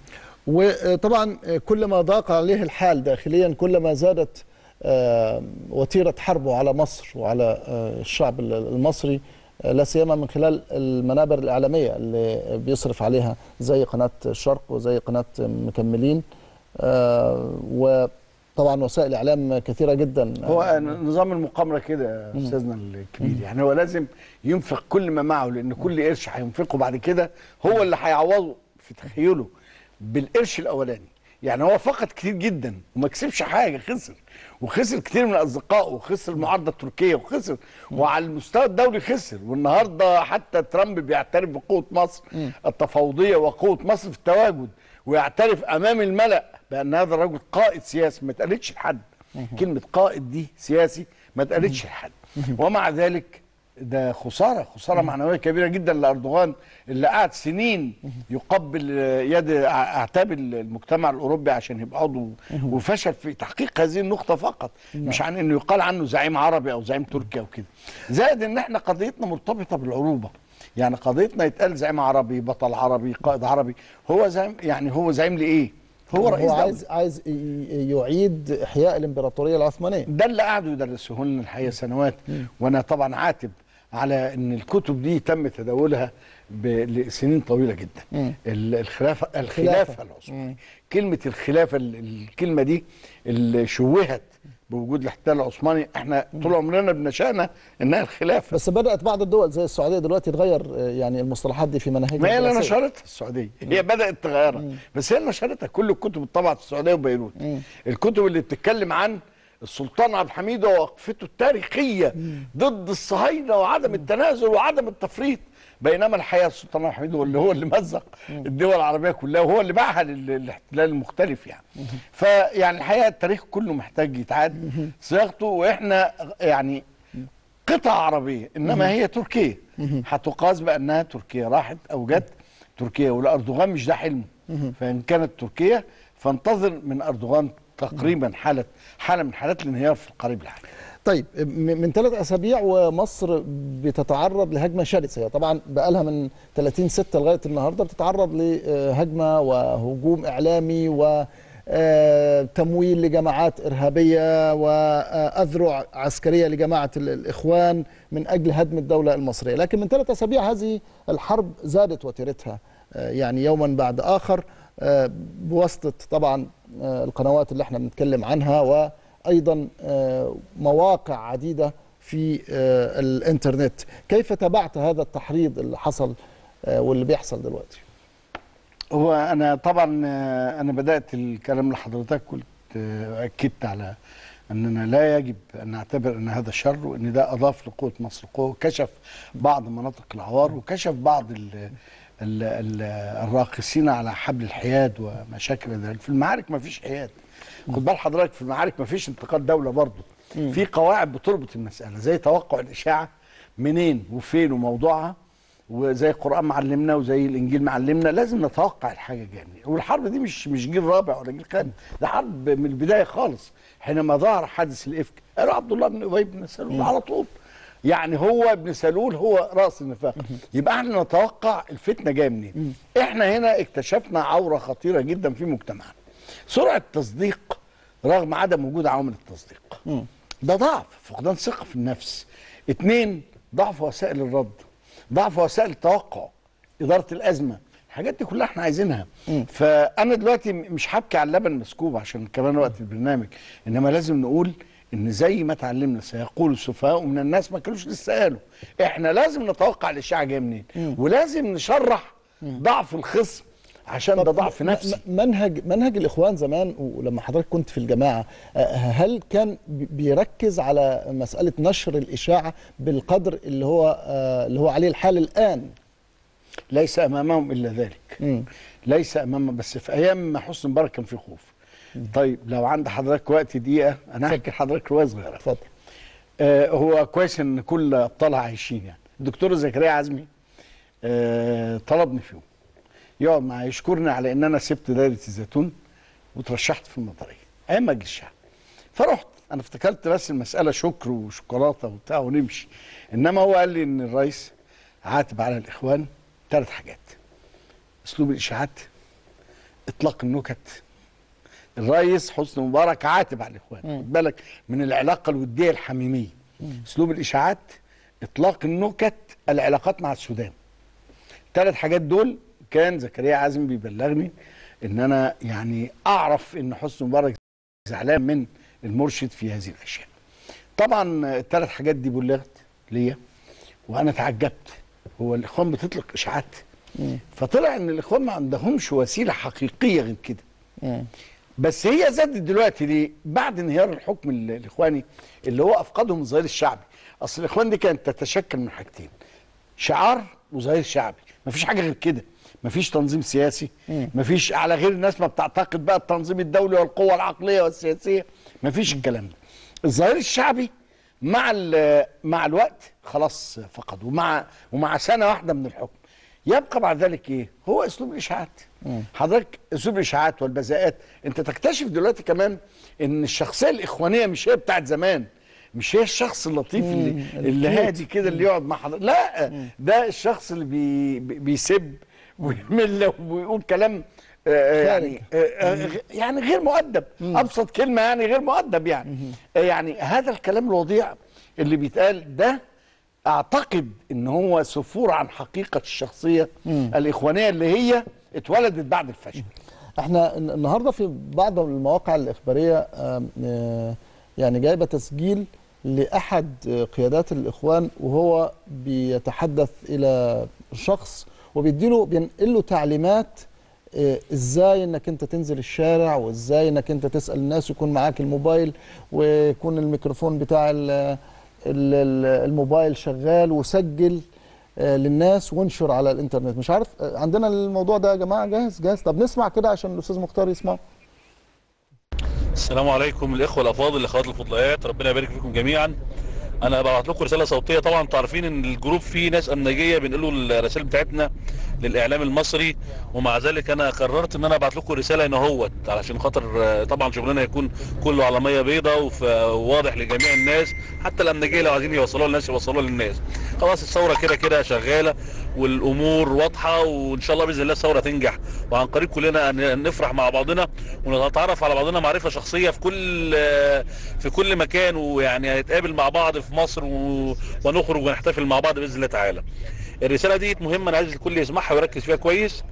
وطبعا كلما ضاق عليه الحال داخليا كلما زادت آه، وتيره حربه على مصر وعلى آه، الشعب المصري آه، لا سيما من خلال المنابر الاعلاميه اللي بيصرف عليها زي قناه الشرق وزي قناه مكملين آه، وطبعا وسائل اعلام كثيره جدا هو نظام المقامره كده يا استاذنا الكبير يعني هو لازم ينفق كل ما معه لان كل قرش هينفقه بعد كده هو اللي هيعوضه في تخيله بالقرش الاولاني يعني هو فقد كتير جدا وما كسبش حاجه خسر وخسر كتير من اصدقائه وخسر المعارضه التركيه وخسر وعلى المستوى الدولي خسر والنهارده حتى ترامب بيعترف بقوه مصر التفاوضيه وقوه مصر في التواجد ويعترف امام الملا بان هذا الرجل قائد سياسي ما اتقالتش لحد كلمه قائد دي سياسي ما اتقالتش لحد ومع ذلك ده خساره خساره معنويه كبيره جدا لاردوغان اللي قعد سنين يقبل يد اعتاب المجتمع الاوروبي عشان يبقى عضو وفشل في تحقيق هذه النقطه فقط مش عن انه يقال عنه زعيم عربي او زعيم تركي او كده زائد ان احنا قضيتنا مرتبطه بالعروبه يعني قضيتنا يتقال زعيم عربي بطل عربي قائد عربي هو زعيم يعني هو زعيم لايه هو رئيس هو دولة. عايز عايز ي- يعيد احياء الامبراطوريه العثمانيه ده اللي قعدوا يدرسوه لنا الحقيقه سنوات وانا طبعا عاتب على ان الكتب دي تم تداولها ب- لسنين طويله جدا ال- الخلافه الخلافه العثمانيه كلمه الخلافه ال- الكلمه دي اللي شوهت بوجود الاحتلال العثماني احنا طول عمرنا بنشأنا انها الخلافه بس بدات بعض الدول زي السعوديه دلوقتي تغير آه، يعني المصطلحات دي في مناهجها ما هي اللي الدراسية. نشرتها السعوديه هي بدات تغيرها بس هي اللي نشرتها كل الكتب اتطبعت في السعوديه وبيروت الكتب اللي بتتكلم عن السلطان عبد الحميد ووقفته التاريخيه ضد الصهاينه وعدم التنازل وعدم التفريط بينما الحقيقه السلطان عبد الحميد هو اللي هو اللي مزق الدول العربيه كلها وهو اللي باعها لل- للاحتلال المختلف يعني فيعني الحقيقه التاريخ كله محتاج يتعاد صياغته واحنا يعني قطعة عربية إنما هي تركيا هتقاس بأنها تركيا راحت أو جت تركيا والأردوغان مش ده حلمه فإن كانت تركيا فانتظر من أردوغان تقريبا حالة حالة من حالات الانهيار في القريب العاجل طيب م- من ثلاث اسابيع ومصر بتتعرض لهجمه شرسه طبعا بقالها من 30 6 لغايه النهارده بتتعرض لهجمه وهجوم اعلامي و آه، تمويل لجماعات ارهابيه واذرع عسكريه لجماعه ال- الاخوان من اجل هدم الدوله المصريه، لكن من ثلاث اسابيع هذه الحرب زادت وتيرتها آه، يعني يوما بعد اخر آه، بواسطه طبعا آه، القنوات اللي احنا بنتكلم عنها وايضا آه، مواقع عديده في آه، الانترنت، كيف تابعت هذا التحريض اللي حصل آه، واللي بيحصل دلوقتي؟ هو أنا طبعا آه، أنا بدأت الكلام لحضرتك قلت آه، أكدت على أننا لا يجب أن نعتبر أن هذا شر وأن ده أضاف لقوة مصر قوة كشف بعض مناطق العوار وكشف بعض ال ال ال الراقصين على حبل الحياد ومشاكل ذلك في المعارك ما فيش حياد خد بال حضرتك في المعارك ما فيش انتقاد دولة برضه في قواعد بتربط المسألة زي توقع الإشاعة منين وفين وموضوعها وزي القرآن معلمنا وزي الإنجيل معلمنا لازم نتوقع الحاجة جامدة والحرب دي مش مش جيل رابع ولا جيل خامس ده حرب من البداية خالص حينما ظهر حادث الإفك قالوا عبد الله بن أبي بن سلول على طول يعني هو ابن سلول هو رأس النفاق يبقى احنا نتوقع الفتنة جاية منين احنا هنا اكتشفنا عورة خطيرة جدا في مجتمعنا سرعة التصديق رغم عدم وجود عوامل التصديق ده ضعف فقدان ثقة في النفس اتنين ضعف وسائل الرد ضعف وسائل التوقع إدارة الأزمة الحاجات دي كلها احنا عايزينها فأنا دلوقتي م- مش هبكي على اللبن مسكوب عشان كمان وقت البرنامج إنما لازم نقول إن زي ما اتعلمنا سيقول السفهاء من الناس ما كانوش لسه قالوا احنا لازم نتوقع الإشاعة جايه منين ولازم نشرح ضعف الخصم عشان ده ضعف م- نفسي م- منهج منهج الاخوان زمان ولما حضرتك كنت في الجماعه آه، هل كان بي- بيركز على مساله نشر الاشاعه بالقدر اللي هو آه، اللي هو عليه الحال الان ليس امامهم الا ذلك ليس امام بس في ايام ما حسن مبارك كان في خوف طيب لو عند حضرتك وقت دقيقه انا هحكي لحضرتك روايه صغيره اتفضل آه هو كويس ان كل ابطالها عايشين يعني الدكتور زكريا عزمي آه طلبني في يوم يقعد معايا يشكرني على ان انا سبت دايره الزيتون وترشحت في المطريه ايام مجلس الشعب فرحت انا افتكرت بس المساله شكر وشوكولاته وبتاع ونمشي انما هو قال لي ان الرئيس عاتب على الاخوان ثلاث حاجات اسلوب الاشاعات اطلاق النكت الرئيس حسني مبارك عاتب على الاخوان خد بالك من العلاقه الوديه الحميميه اسلوب الاشاعات اطلاق النكت العلاقات مع السودان ثلاث حاجات دول كان زكريا عازم بيبلغني ان انا يعني اعرف ان حسني مبارك زعلان من المرشد في هذه الاشياء طبعا الثلاث حاجات دي بلغت ليا وانا تعجبت هو الاخوان بتطلق اشاعات فطلع ان الاخوان ما عندهمش وسيله حقيقيه غير كده بس هي زادت دلوقتي ليه؟ بعد انهيار الحكم ال- الاخواني اللي هو افقدهم الظهير الشعبي اصل الاخوان دي كانت تتشكل من حاجتين شعار وظهير شعبي مفيش حاجه غير كده مفيش تنظيم سياسي مفيش على غير الناس ما بتعتقد بقى التنظيم الدولي والقوه العقليه والسياسيه مفيش الكلام ده الظهير الشعبي مع ال- مع الوقت خلاص فقد ومع ومع سنه واحده من الحكم يبقى بعد ذلك ايه هو اسلوب الاشاعات حضرتك اسلوب الاشاعات والبذاءات انت تكتشف دلوقتي كمان ان الشخصيه الاخوانيه مش هي بتاعت زمان مش هي الشخص اللطيف اللي, اللي الكيوت. هادي كده اللي يقعد مع حضرتك لا ده الشخص اللي بي بي- بيسب ويمل ويقول كلام آه، يعني آه، آه، غ- يعني غير مؤدب ابسط كلمه يعني غير مؤدب يعني آه، يعني هذا الكلام الوضيع اللي بيتقال ده اعتقد ان هو سفور عن حقيقه الشخصيه الاخوانيه اللي هي اتولدت بعد الفشل احنا الن- النهارده في بعض المواقع الاخباريه آم، آه، يعني جايبه تسجيل لاحد آه، قيادات الاخوان وهو بيتحدث الى شخص وبيديله بينقل له تعليمات آه، ازاي انك انت تنزل الشارع وازاي انك انت تسال الناس ويكون معاك الموبايل ويكون الميكروفون بتاع ال- ال- ال- الموبايل شغال وسجل آه، للناس وانشر على الانترنت مش عارف آه، عندنا الموضوع ده يا جماعه جاهز جاهز طب نسمع كده عشان الاستاذ مختار يسمع السلام عليكم الاخوه الافاضل الاخوات الفضليات ربنا يبارك فيكم جميعا انا ببعت لكم رساله صوتيه طبعا انتوا عارفين ان الجروب فيه ناس امنجيه بينقلوا الرسائل بتاعتنا للاعلام المصري ومع ذلك انا قررت ان انا ابعت لكم رساله هنا اهوت علشان خاطر آه، طبعا شغلنا يكون كله على ميه بيضاء وف- وواضح لجميع الناس حتى الامنجيه لو عايزين يوصلوها للناس يوصلوها للناس خلاص الثوره كده كده شغاله والامور واضحه وان شاء الله باذن الله الثوره تنجح وعن قريب كلنا ن- نفرح مع بعضنا ونتعرف على بعضنا معرفه شخصيه في كل في كل مكان ويعني هنتقابل مع بعض في مصر و- ونخرج ونحتفل مع بعض باذن الله تعالى الرساله دي مهمه انا عايز الكل يسمعها ويركز فيها كويس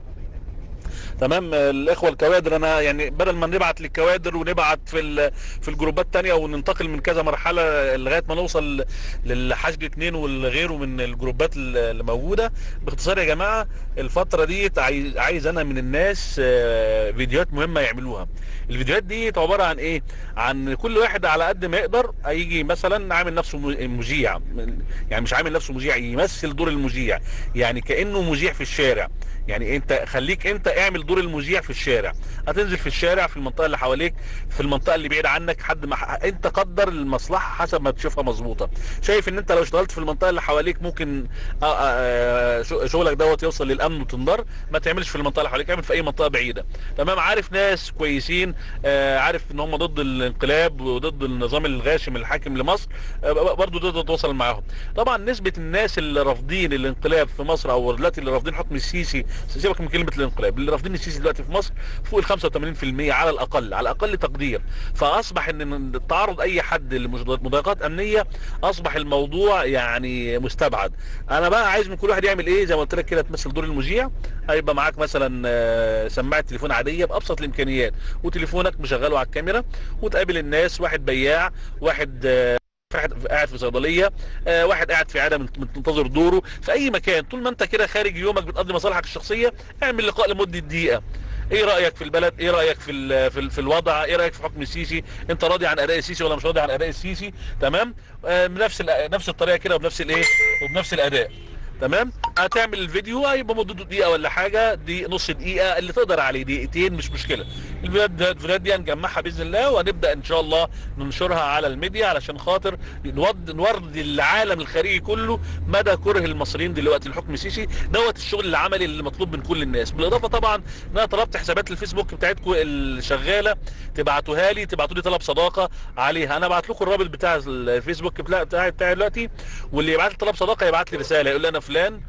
تمام الاخوه الكوادر انا يعني بدل ما نبعت للكوادر ونبعت في ال- في الجروبات تانية وننتقل من كذا مرحله لغايه ما نوصل للحشد اتنين والغيره من الجروبات اللي موجوده باختصار يا جماعه الفتره دي عايز عايز انا من الناس آه، فيديوهات مهمه يعملوها الفيديوهات دي عباره عن ايه عن كل واحد على قد ما يقدر هيجي مثلا عامل نفسه م- مذيع يعني مش عامل نفسه مذيع يمثل دور المذيع يعني كانه مذيع في الشارع يعني انت خليك انت اعمل دور المذيع في الشارع هتنزل في الشارع في المنطقه اللي حواليك في المنطقه اللي بعيد عنك حد ما ح- انت قدر المصلحه حسب ما تشوفها مظبوطه شايف ان انت لو اشتغلت في المنطقه اللي حواليك ممكن آه، آه، شو- شغلك دوت يوصل للامن وتنضر ما تعملش في المنطقه اللي حواليك اعمل في اي منطقه بعيده تمام عارف ناس كويسين آه، عارف ان هم ضد الانقلاب وضد النظام الغاشم الحاكم لمصر آه، برضو تقدر تتواصل معاهم طبعا نسبه الناس اللي رافضين الانقلاب في مصر او دلوقتي اللي رافضين حكم السيسي سيبك من كلمه الانقلاب اللي رافضين السيسي دلوقتي في مصر فوق ال 85% على الاقل على اقل تقدير فاصبح ان تعرض اي حد لمضايقات امنيه اصبح الموضوع يعني مستبعد انا بقى عايز من كل واحد يعمل ايه زي ما قلت لك كده تمثل دور المذيع هيبقى معاك مثلا آه، سماعه تليفون عاديه بابسط الامكانيات وتليفونك مشغله على الكاميرا وتقابل الناس واحد بياع واحد آه، واحد قاعد في صيدليه آه، واحد قاعد في عياده منت- منتظر دوره في اي مكان طول ما انت كده خارج يومك بتقضي مصالحك الشخصيه اعمل لقاء لمده دقيقه ايه رايك في البلد ايه رايك في ال في, ال في الوضع ايه رايك في حكم السيسي انت راضي عن اداء السيسي ولا مش راضي عن اداء السيسي تمام آه بنفس ال- نفس الطريقه كده وبنفس الايه وبنفس الاداء تمام هتعمل الفيديو هيبقى مدته دقيقه ولا حاجه دي نص دقيقه اللي تقدر عليه دقيقتين مش مشكله الفيديوهات ده- الفيديوهات دي هنجمعها باذن الله وهنبدا ان شاء الله ننشرها على الميديا علشان خاطر نود نورد للعالم الخارجي كله مدى كره المصريين دلوقتي الحكم السيسي دوت الشغل العملي اللي مطلوب من كل الناس بالاضافه طبعا ان انا طلبت حسابات الفيسبوك بتاعتكم الشغاله تبعتوها لي تبعتوا لي طلب صداقه عليها انا ابعت لكم الرابط بتاع الفيسبوك بتاع بتاعي بتاعي دلوقتي واللي يبعت لي طلب صداقه يبعت لي رساله يقول لي انا فلان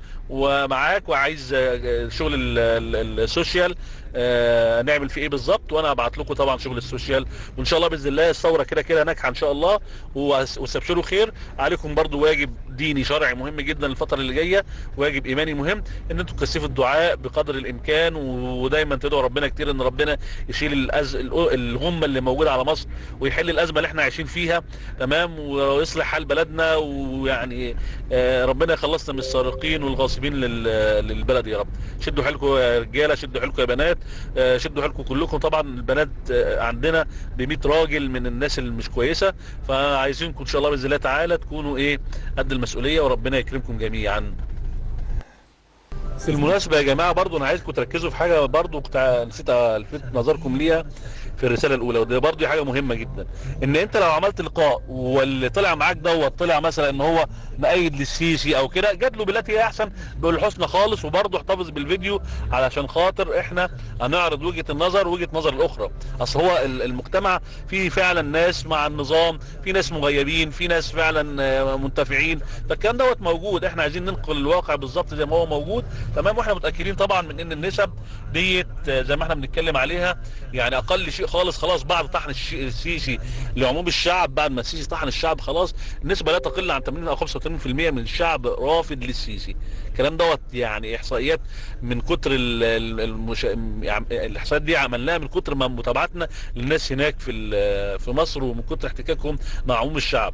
ومعاك وعايز آه، شغل ال- ال- السوشيال آه، نعمل فيه ايه بالظبط وانا هبعت لكم طبعا شغل السوشيال وان شاء الله باذن الله الثوره كده كده ناجحه ان شاء الله وس- واستبشروا خير عليكم برضو واجب ديني شرعي مهم جدا الفتره اللي جايه واجب ايماني مهم ان انتم تكثفوا الدعاء بقدر الامكان ودايما تدعوا ربنا كتير ان ربنا يشيل الأز... الأ- الغمه اللي موجوده على مصر ويحل الازمه اللي احنا عايشين فيها تمام ويصلح حال بلدنا ويعني آه، ربنا يخلصنا من السارقين والغاصبين لل... للبلد يا رب شدوا حيلكم يا رجاله شدوا حيلكم يا بنات آه، شدوا حيلكم كلكم طبعا البنات آه، عندنا ب 100 راجل من الناس اللي مش كويسه فعايزينكم ان شاء الله باذن الله تعالى تكونوا ايه قد المسؤوليه وربنا يكرمكم جميعا بالمناسبة يا جماعة برضو انا عايزكم تركزوا في حاجة برضو كنت نسيت الفت نظركم ليها في الرسالة الاولى ودي برضو حاجة مهمة جدا ان انت لو عملت لقاء واللي طلع معاك دوت طلع مثلا ان هو مؤيد للسيسي او كده جات له بالتي هي احسن بالحسنى خالص وبرضو احتفظ بالفيديو علشان خاطر احنا هنعرض وجهة النظر وجهة نظر الاخرى اصل هو ال- المجتمع فيه فعلا ناس مع النظام في ناس مغيبين في ناس فعلا آه، منتفعين فالكلام دوت موجود احنا عايزين ننقل الواقع بالظبط زي ما هو موجود تمام واحنا متاكدين طبعا من ان النسب ديت آه، زي ما احنا بنتكلم عليها يعني اقل شيء خالص خلاص بعد طحن الش- السيسي لعموم الشعب بعد ما السيسي طحن الشعب خلاص النسبه لا تقل عن 80 او 85% من الشعب رافض للسيسي الكلام دوت يعني احصائيات من كتر ال- ال- المش... يعني الاحصائيات دي عملناها من كتر ما متابعتنا للناس هناك في ال- في مصر ومن كتر احتكاكهم مع عموم الشعب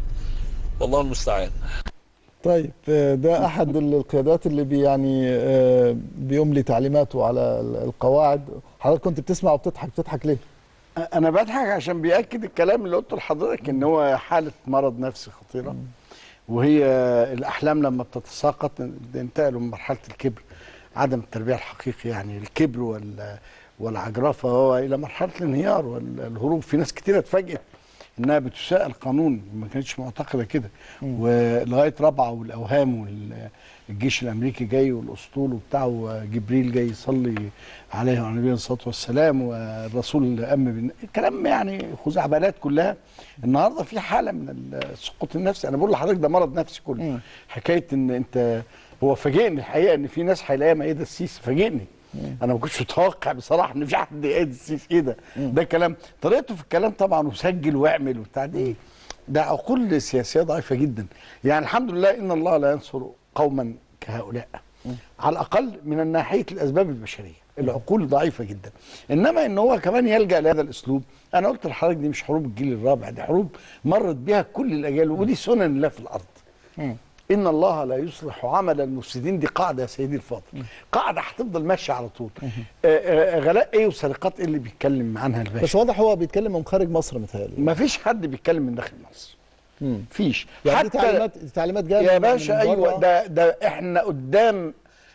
والله المستعان طيب آه، ده احد القيادات اللي بي يعني آه، بيملي تعليماته على ال- القواعد حضرتك كنت بتسمع وبتضحك بتضحك ليه انا بضحك عشان بياكد الكلام اللي قلته لحضرتك ان هو حاله مرض نفسي خطيره وهي الاحلام لما بتتساقط انتقلوا من مرحله الكبر عدم التربيه الحقيقي يعني الكبر وال والعجرفه هو الى مرحله الانهيار والهروب في ناس كتير اتفاجئت انها بتساءل القانون ما كانتش معتقده كده ولغايه رابعه والاوهام والجيش الامريكي جاي والاسطول وبتاع وجبريل جاي يصلي عليه وعلى نبينا الصلاه والسلام والرسول ام بن كلام يعني خزعبلات كلها النهارده في حاله من السقوط النفسي انا بقول لحضرتك ده مرض نفسي كله حكايه ان انت هو فاجئني الحقيقه ان في ناس هيلاقيها مأيده السيسي فاجئني انا ما كنتش متوقع بصراحه ان في حد يأيد السيسي ايه ده ده كلام طريقته في الكلام طبعا وسجل واعمل وبتاع دي ده عقول سياسيه ضعيفه جدا يعني الحمد لله ان الله لا ينصر قوما كهؤلاء على الاقل من ناحيه الاسباب البشريه العقول ضعيفه جدا انما ان هو كمان يلجا لهذا الاسلوب انا قلت لحضرتك دي مش حروب الجيل الرابع دي حروب مرت بها كل الاجيال ودي سنن الله في الارض ان الله لا يصلح عمل المفسدين دي قاعده يا سيدي الفاضل قاعده هتفضل ماشيه على طول آه، آه، غلاء ايه وسرقات ايه اللي بيتكلم عنها الباشا بس واضح هو بيتكلم من خارج مصر متهيألي ما فيش حد بيتكلم من داخل مصر مم. فيش يعني دي تعليمات دي تعليمات جايه يا من- من باشا بره. ايوه ده ده احنا قدام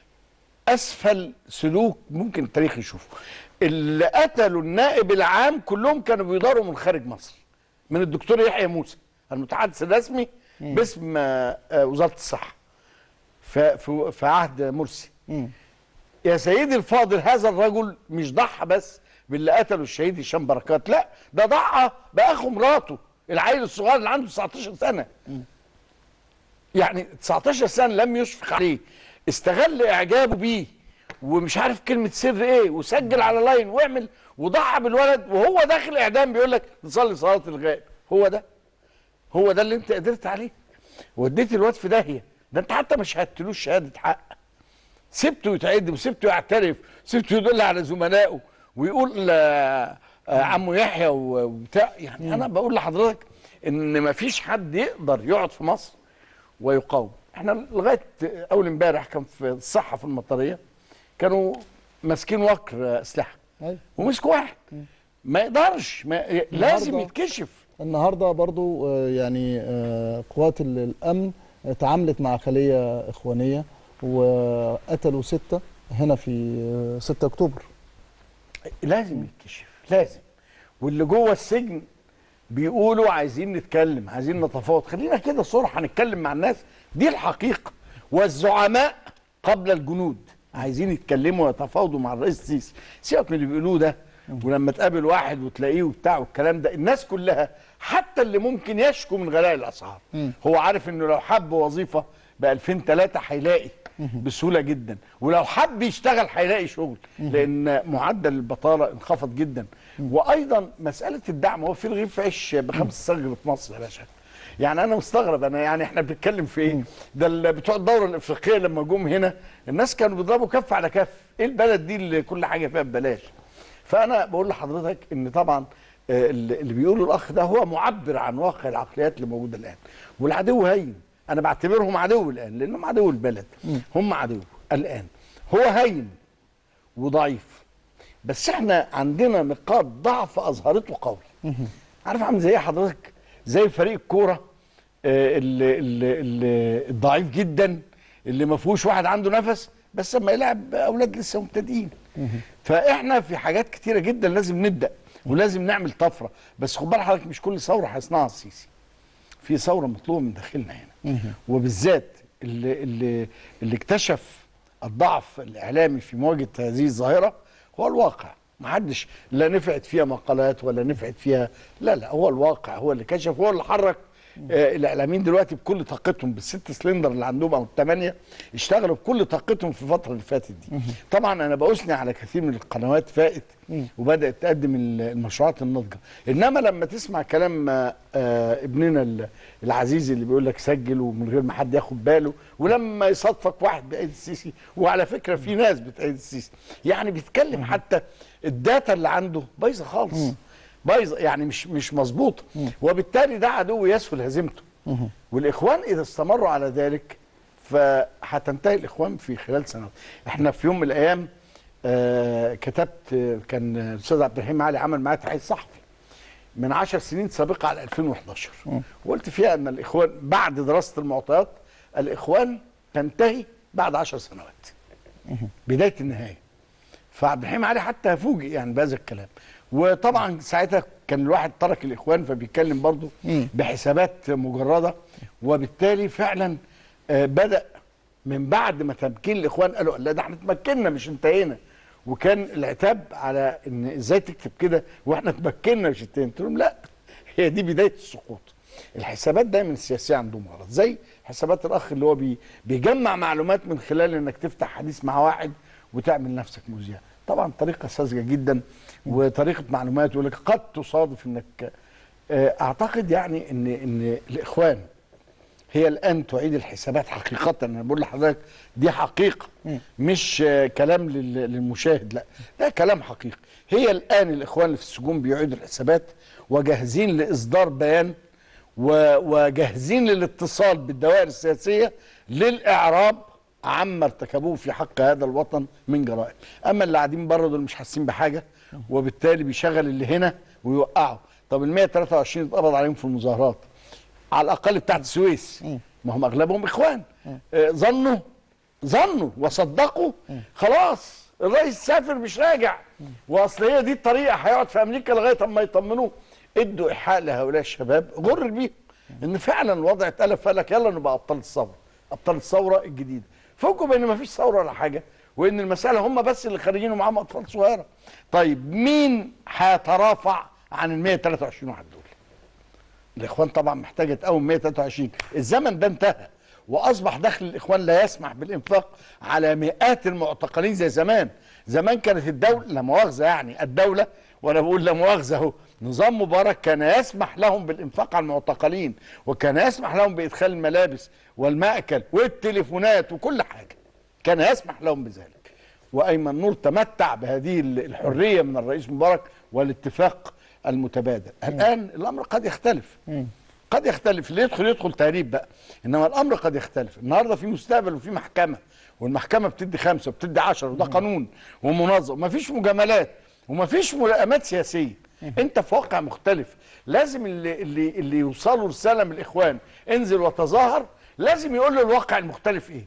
اسفل سلوك ممكن التاريخ يشوفه اللي قتلوا النائب العام كلهم كانوا بيداروا من خارج مصر من الدكتور يحيى موسى المتحدث الرسمي باسم آه، آه، وزاره الصحه في في في عهد مرسي مم. يا سيدي الفاضل هذا الرجل مش ضحى بس باللي قتله الشهيد هشام بركات لا ده ضحى باخو مراته العيل الصغير اللي عنده 19 سنه يعني 19 سنه لم يشفق عليه استغل اعجابه بيه ومش عارف كلمه سر ايه وسجل على لاين واعمل وضحى بالولد وهو داخل اعدام بيقول لك نصلي صلاه الغائب هو ده هو ده اللي انت قدرت عليه وديت الواد في داهيه ده انت حتى ما شهدتلوش شهاده حق سبته يتعدم وسبته يعترف سبته يدل على زملائه ويقول آه، آه، عمو يحيى و- وبتاع يعني انا بقول لحضرتك ان ما فيش حد يقدر يقعد في مصر ويقاوم احنا لغايه اول امبارح كان في الصحه في المطريه كانوا ماسكين وكر آه، اسلحه أيوة. ومسكوا واحد ما يقدرش ما لازم النهاردة- يتكشف النهارده برضو آه، يعني آه، قوات ال- الامن آه، تعاملت مع خليه اخوانيه وقتلوا سته هنا في آه، 6 اكتوبر لازم يتكشف لازم واللي جوه السجن بيقولوا عايزين نتكلم عايزين نتفاوض خلينا كده صراحه نتكلم مع الناس دي الحقيقه والزعماء قبل الجنود عايزين يتكلموا ويتفاوضوا مع الرئيس السيسي سيبك من اللي بيقولوه ده ولما تقابل واحد وتلاقيه وبتاع والكلام ده الناس كلها حتى اللي ممكن يشكو من غلاء الاسعار هو عارف انه لو حب وظيفه ب 2000 3 هيلاقي بسهوله جدا ولو حب يشتغل هيلاقي شغل لان معدل البطاله انخفض جدا وايضا مساله الدعم هو في رغيف عيش بخمس صاغ في مصر يا باشا يعني انا مستغرب انا يعني احنا بنتكلم في ايه ده ال- بتوع الدوره الافريقيه لما جم هنا الناس كانوا بيضربوا كف على كف ايه البلد دي اللي كل حاجه فيها ببلاش فانا بقول لحضرتك ان طبعا آه، اللي اللي بيقوله الاخ ده هو معبر عن واقع العقليات اللي موجوده الان والعدو هين انا بعتبرهم عدو الان لانهم عدو البلد هم عدو الان هو هين وضعيف بس احنا عندنا نقاط ضعف اظهرته قوي عارف عامل زي إيه حضرتك زي فريق الكوره آه، اللي اللي اللي الضعيف جدا اللي ما فيهوش واحد عنده نفس بس لما يلعب اولاد لسه مبتدئين فاحنا في حاجات كتيره جدا لازم نبدا ولازم نعمل طفره بس خد بال حضرتك مش كل ثوره هيصنعها السيسي في ثوره مطلوبه من داخلنا هنا وبالذات اللي اللي اللي اكتشف الضعف الاعلامي في مواجهه هذه الظاهره هو الواقع ما حدش لا نفعت فيها مقالات ولا نفعت فيها لا لا هو الواقع هو اللي كشف هو اللي حرك آه الاعلاميين دلوقتي بكل طاقتهم بالست سلندر اللي عندهم او الثمانيه اشتغلوا بكل طاقتهم في الفتره اللي فاتت دي طبعا انا باثني على كثير من القنوات فائت وبدات تقدم ال- المشروعات الناضجه انما لما تسمع كلام آه، آه، ابننا ال- العزيز اللي بيقول لك سجل ومن غير ما حد ياخد باله ولما يصادفك واحد بايد السيسي وعلى فكره في ناس بتأيد السيسي يعني بيتكلم حتى الداتا اللي عنده بايظه خالص بايظه يعني مش مش مظبوطه وبالتالي ده عدو يسهل هزيمته والاخوان اذا استمروا على ذلك فهتنتهي الاخوان في خلال سنوات احنا في يوم من الايام آه كتبت آه، كان الاستاذ عبد الرحيم علي عمل معايا تحقيق صحفي من عشر سنين سابقة على 2011 وقلت فيها أن الإخوان بعد دراسة المعطيات الإخوان تنتهي بعد عشر سنوات بداية النهاية فعبد الرحيم علي حتى فوجئ يعني بهذا الكلام وطبعا ساعتها كان الواحد ترك الإخوان فبيتكلم برضه بحسابات مجردة وبالتالي فعلا آه، بدأ من بعد ما تمكين الإخوان قالوا لا ده احنا تمكنا مش انتهينا وكان العتاب على ان ازاي تكتب كده واحنا تمكنا مش انتهينا قلت لهم لا هي دي بدايه السقوط الحسابات دايما السياسيه عندهم غلط زي حسابات الاخ اللي هو بي بيجمع معلومات من خلال انك تفتح حديث مع واحد وتعمل نفسك مذيع طبعا طريقه ساذجه جدا وطريقه معلومات يقول لك قد تصادف انك آه، اعتقد يعني ان ان الاخوان هي الان تعيد الحسابات حقيقه انا بقول لحضرتك دي حقيقه مش آه، كلام لل- للمشاهد لا ده كلام حقيقي هي الان الاخوان اللي في السجون بيعيدوا الحسابات وجاهزين لاصدار بيان و- وجاهزين للاتصال بالدوائر السياسيه للاعراب عما ارتكبوه في حق هذا الوطن من جرائم اما اللي قاعدين بره دول مش حاسين بحاجه وبالتالي بيشغل اللي هنا ويوقعه طب ال 123 اتقبض عليهم في المظاهرات على الاقل بتاعت السويس ما هم اغلبهم اخوان آه، ظنوا ظنوا وصدقوا خلاص الرئيس سافر مش راجع واصل هي دي الطريقه هيقعد في امريكا لغايه اما يطمنوه ادوا ايحاء لهؤلاء الشباب غر بيهم ان فعلا الوضع اتقلب فقال لك يلا نبقى ابطال الثوره ابطال الثوره الجديده فوجئوا بان ما فيش ثوره ولا حاجه وان المساله هم بس اللي خارجين ومعاهم اطفال صغيره طيب مين هيترافع عن ال 123 واحد دول الاخوان طبعا محتاجه تقوم 123 الزمن ده انتهى واصبح دخل الاخوان لا يسمح بالانفاق على مئات المعتقلين زي زمان زمان كانت الدوله لا مؤاخذه يعني الدوله وانا بقول لا مؤاخذه اهو نظام مبارك كان يسمح لهم بالانفاق على المعتقلين وكان يسمح لهم بادخال الملابس والمأكل والتليفونات وكل حاجه كان يسمح لهم بذلك وايمن نور تمتع بهذه الحريه من الرئيس مبارك والاتفاق المتبادل الان الامر قد يختلف قد يختلف اللي يدخل يدخل تهريب بقى انما الامر قد يختلف النهارده في مستقبل وفي محكمه والمحكمه بتدي خمسه وبتدي عشرة وده قانون ومنظم مفيش مجاملات ومفيش ملائمات سياسيه انت في واقع مختلف لازم اللي اللي اللي يوصلوا رساله من الاخوان انزل وتظاهر لازم يقول له الواقع المختلف ايه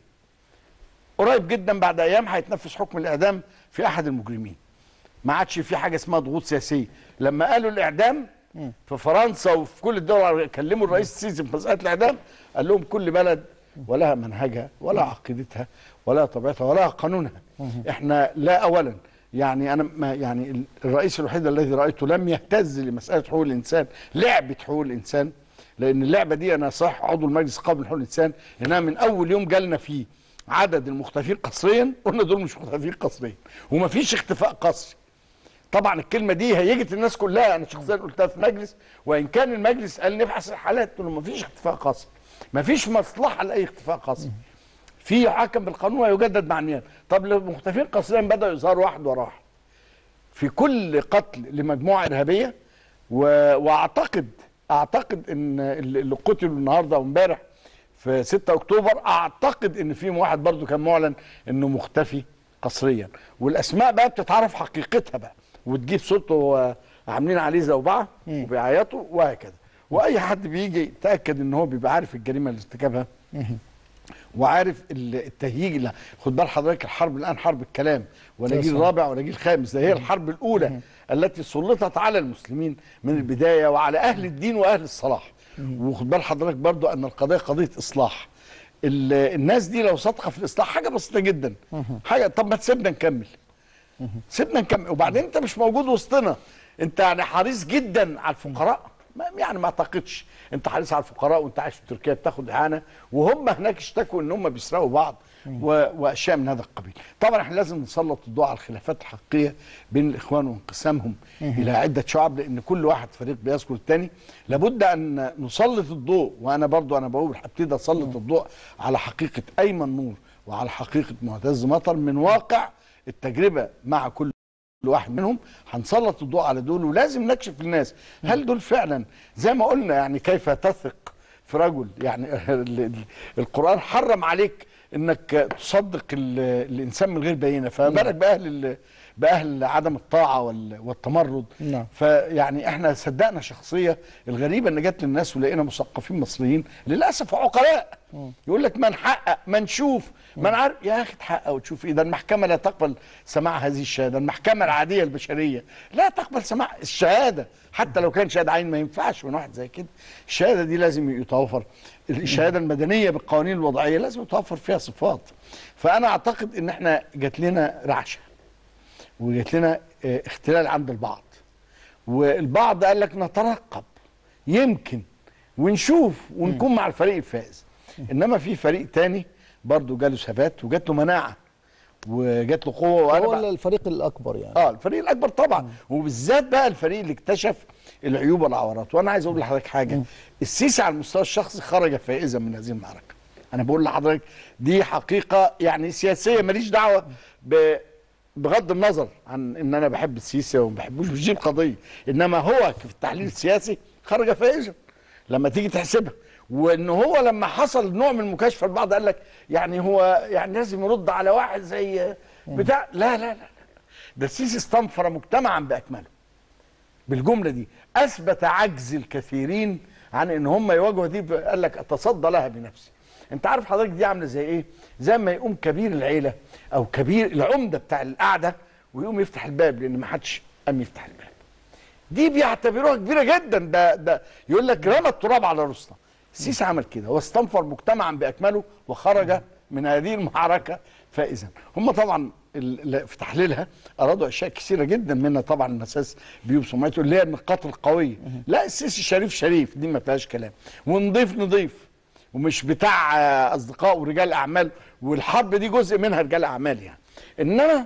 قريب جدا بعد ايام هيتنفذ حكم الاعدام في احد المجرمين ما عادش في حاجه اسمها ضغوط سياسيه لما قالوا الاعدام في فرنسا وفي كل الدول العربية كلموا الرئيس السيسي في مساله الاعدام قال لهم كل بلد ولها منهجها ولا عقيدتها ولا طبيعتها ولا قانونها احنا لا اولا يعني انا ما يعني الرئيس الوحيد الذي رايته لم يهتز لمساله حقوق الانسان لعبه حقوق الانسان لان اللعبه دي انا صح عضو المجلس القومي لحقوق الانسان انها من اول يوم جالنا فيه عدد المختفين قسريا قلنا دول مش مختفين قسريا ومفيش اختفاء قسري طبعا الكلمه دي هيجت الناس كلها انا شخصيا قلتها في مجلس وان كان المجلس قال نبحث الحالات قلت له مفيش اختفاء قسري مفيش مصلحه لاي اختفاء قسري في يحكم بالقانون ويجدد مع النيابه طب لو مختفين قسريا بداوا يظهروا واحد ورا واحد في كل قتل لمجموعه ارهابيه و... واعتقد اعتقد ان اللي قتلوا النهارده وامبارح في 6 اكتوبر اعتقد ان فيهم واحد برضو كان معلن انه مختفي قسريا والاسماء بقى بتتعرف حقيقتها بقى وتجيب صوته وهو عاملين عليه زوبعه وبيعيطوا وهكذا واي حد بيجي تاكد ان هو بيبقى عارف الجريمه اللي ارتكبها وعارف ال- التهييج اللي خد بال حضرتك الحرب الان حرب الكلام ولا يا جيل سلام. رابع ولا جيل خامس ده هي الحرب الاولى التي سلطت على المسلمين من البدايه وعلى اهل الدين واهل الصلاح وخد بال حضرتك برضو ان القضيه قضيه اصلاح ال- الناس دي لو صادقه في الاصلاح حاجه بسيطه جدا حاجه طب ما تسيبنا نكمل سيبنا نكمل وبعدين انت مش موجود وسطنا انت يعني حريص جدا على الفقراء ما يعني ما اعتقدش انت حريص على الفقراء وانت عايش في تركيا بتاخد اعانه وهم هناك اشتكوا ان هم بيسرقوا بعض و- واشياء من هذا القبيل طبعا احنا لازم نسلط الضوء على الخلافات الحقيقيه بين الاخوان وانقسامهم الى عده شعب لان كل واحد فريق بيذكر الثاني لابد ان نسلط الضوء وانا برضو انا بقول هبتدي اسلط الضوء على حقيقه ايمن نور وعلى حقيقه معتز مطر من واقع التجربه مع كل كل واحد منهم هنسلط الضوء على دول ولازم نكشف للناس هل دول فعلا زي ما قلنا يعني كيف تثق في رجل يعني ال- ال- القرآن حرم عليك انك تصدق ال- الانسان من غير بينه فما بالك باهل ال- باهل عدم الطاعه وال- والتمرد نعم. فيعني احنا صدقنا شخصيه الغريبه ان جت للناس ولقينا مثقفين مصريين للاسف عقلاء يقول لك ما نحقق ما نشوف ما نعرف يا اخي تحقق وتشوف ايه ده المحكمه لا تقبل سماع هذه الشهاده المحكمه العاديه البشريه لا تقبل سماع الشهاده حتى لو كان شهاده عين ما ينفعش من واحد زي كده الشهاده دي لازم يتوفر الشهاده المدنيه بالقوانين الوضعيه لازم يتوفر فيها صفات فانا اعتقد ان احنا جات لنا رعشه وجات لنا اه، اختلال عند البعض والبعض قال لك نترقب يمكن ونشوف ونكون مع الفريق الفائز انما في فريق تاني برضه جاله ثبات وجات له مناعه وجات له قوه وانا هو بقى- الفريق الاكبر يعني اه الفريق الاكبر طبعا وبالذات بقى الفريق اللي اكتشف العيوب والعورات وانا عايز اقول لحضرتك حاجه السيسي على المستوى الشخصي خرج فائزا من هذه المعركه انا بقول لحضرتك دي حقيقه يعني سياسيه ماليش دعوه ب بغض النظر عن ان انا بحب السيسي وما بحبوش مش دي القضيه انما هو في التحليل السياسي خرج فائزا لما تيجي تحسبها وان هو لما حصل نوع من المكاشفه البعض قال لك يعني هو يعني لازم يرد على واحد زي بتاع لا لا لا, لا. ده السيسي استنفر مجتمعا باكمله بالجمله دي اثبت عجز الكثيرين عن ان هم يواجهوا دي قال لك اتصدى لها بنفسي انت عارف حضرتك دي عامله زي ايه زي ما يقوم كبير العيله او كبير العمده بتاع القعده ويقوم يفتح الباب لان ما حدش قام يفتح الباب دي بيعتبروها كبيره جدا ده ده يقول لك رمى التراب على راسنا السيسي عمل كده هو استنفر مجتمعا باكمله وخرج من هذه المعركه فائزا هم طبعا ال- ال- في تحليلها ارادوا اشياء كثيره جدا منها طبعا المساس بيوم سمعته اللي هي النقاط القويه لا السيسي شريف شريف دي ما فيهاش كلام ونضيف نضيف ومش بتاع آه، اصدقاء ورجال اعمال والحرب دي جزء منها رجال اعمال يعني انما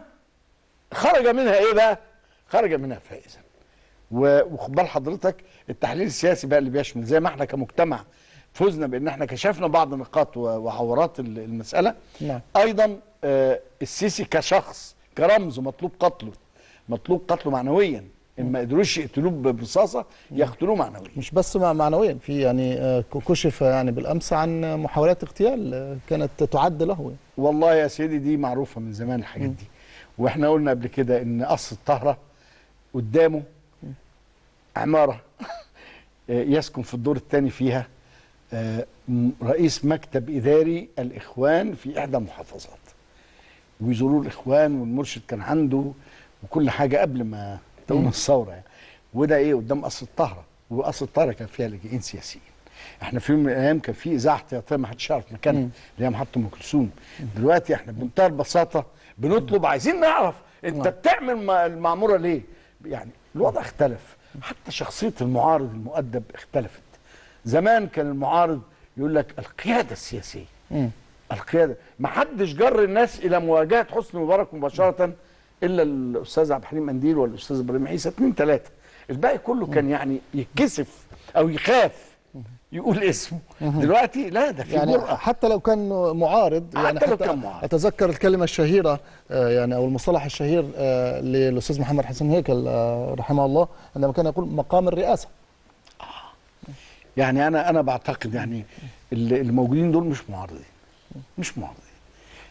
خرج منها ايه بقى خرج منها فائزا و- وخد بال حضرتك التحليل السياسي بقى اللي بيشمل زي ما احنا كمجتمع فزنا بان احنا كشفنا بعض نقاط و- وعورات ال- المساله نعم. ايضا آه، السيسي كشخص كرمز مطلوب قتله مطلوب قتله معنويا ان ما قدروش يقتلوه ب- برصاصه يقتلوه معنويا مش بس مع- معنويا في يعني آه، كشف يعني بالامس عن محاولات اغتيال آه، كانت تعد له يعني. والله يا سيدي دي معروفه من زمان الحاجات دي واحنا قلنا قبل كده ان قصر الطهره قدامه عماره آه، يسكن في الدور الثاني فيها آه، م- رئيس مكتب اداري الاخوان في احدى المحافظات ويزوروه الاخوان والمرشد كان عنده وكل حاجه قبل ما تقوم الثوره يعني وده ايه قدام قصر الطهره وقصر الطهره كان فيها لاجئين سياسيين احنا في يوم من الايام كان في اذاعه احتياطيه ما حدش يعرف مكانها اللي هي محطه ام كلثوم دلوقتي احنا بمنتهى البساطه بنطلب عايزين نعرف انت بتعمل ما- المعموره ليه يعني الوضع اختلف حتى شخصيه المعارض المؤدب اختلفت زمان كان المعارض يقول لك القياده السياسيه القياده ما حدش جر الناس الى مواجهه حسني مبارك مباشره الا الاستاذ عبد الحليم منديل والاستاذ ابراهيم عيسى اثنين ثلاثه الباقي كله كان يعني يتكسف او يخاف يقول اسمه دلوقتي لا ده في يعني جرأة حتى لو كان معارض يعني حتى لو كان معارض. اتذكر الكلمه الشهيره آه، يعني او المصطلح الشهير آه، للاستاذ محمد حسن هيكل آه، رحمه الله عندما كان يقول مقام الرئاسه يعني انا انا بعتقد يعني اللي الموجودين دول مش معارضين مش معارضين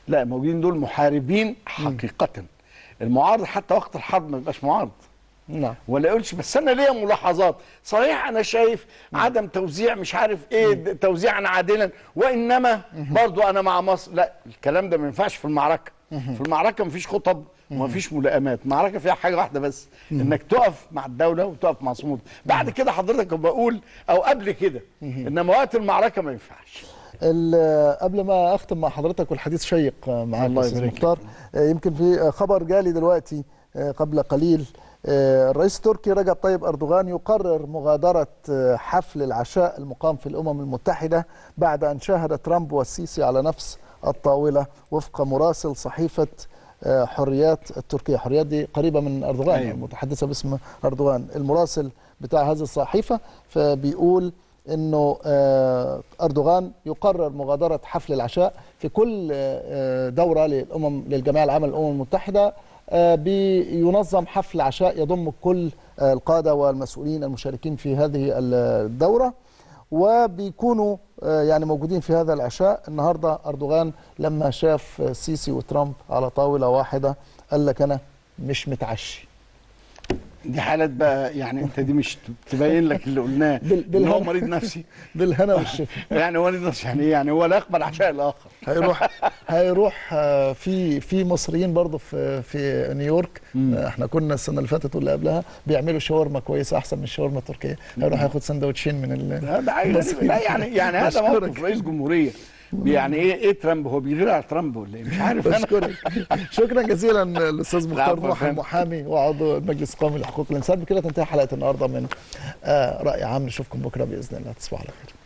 لا الموجودين دول محاربين حقيقه المعارض حتى وقت الحرب ما بيبقاش معارض نعم ولا يقولش بس انا ليا ملاحظات صحيح انا شايف عدم توزيع مش عارف ايه د- توزيعا عادلا وانما برضو انا مع مصر لا الكلام ده ما ينفعش في المعركه في المعركه مفيش خطب ومفيش ملائمات المعركه فيها حاجه واحده بس انك تقف مع الدوله وتقف مع صمود بعد كده حضرتك بقول او قبل كده انما وقت المعركه ما ينفعش ال- قبل ما اختم مع حضرتك والحديث شيق معاك الله استاذ يبارك مختار آه، يمكن في آه، خبر جالي دلوقتي آه، قبل قليل آه، الرئيس التركي رجب طيب اردوغان يقرر مغادره آه، حفل العشاء المقام في الامم المتحده بعد ان شاهد ترامب والسيسي على نفس الطاوله وفق مراسل صحيفه آه، حريات التركيه حريات دي قريبه من اردوغان أيوة. المتحدثه باسم اردوغان المراسل بتاع هذه الصحيفه فبيقول انه آه، اردوغان يقرر مغادره حفل العشاء في كل آه، دوره للامم للجمعيه العامه للامم المتحده آه، بينظم حفل عشاء يضم كل آه، القاده والمسؤولين المشاركين في هذه الدوره وبيكونوا آه، يعني موجودين في هذا العشاء النهارده اردوغان لما شاف آه، السيسي وترامب على طاوله واحده قال لك انا مش متعشي دي حالات بقى يعني انت دي مش تبين لك اللي قلناه بال- ان هو بالهنا. مريض نفسي بالهنا والشفا يعني هو مريض نفسي يعني ايه يعني هو لا يقبل عشاء الاخر هيروح هيروح آه، في في مصريين برضه في في نيويورك آه، احنا كنا السنه اللي فاتت واللي قبلها بيعملوا شاورما كويسه احسن من الشاورما التركيه هيروح ياخد سندوتشين من ال لا ده حاجة غريبة. لا يعني يعني هذا بشكرك. موقف رئيس جمهوريه يعني ايه ايه ترامب هو بيغير على ترامب ولا ايه مش عارف انا بشكرك شكرا جزيلا الاستاذ مختار العفو يا نوح فندم. المحامي وعضو المجلس القومي لحقوق الانسان بكده تنتهي حلقه النهارده من آه، راي عام نشوفكم بكره باذن الله تصبحوا على خير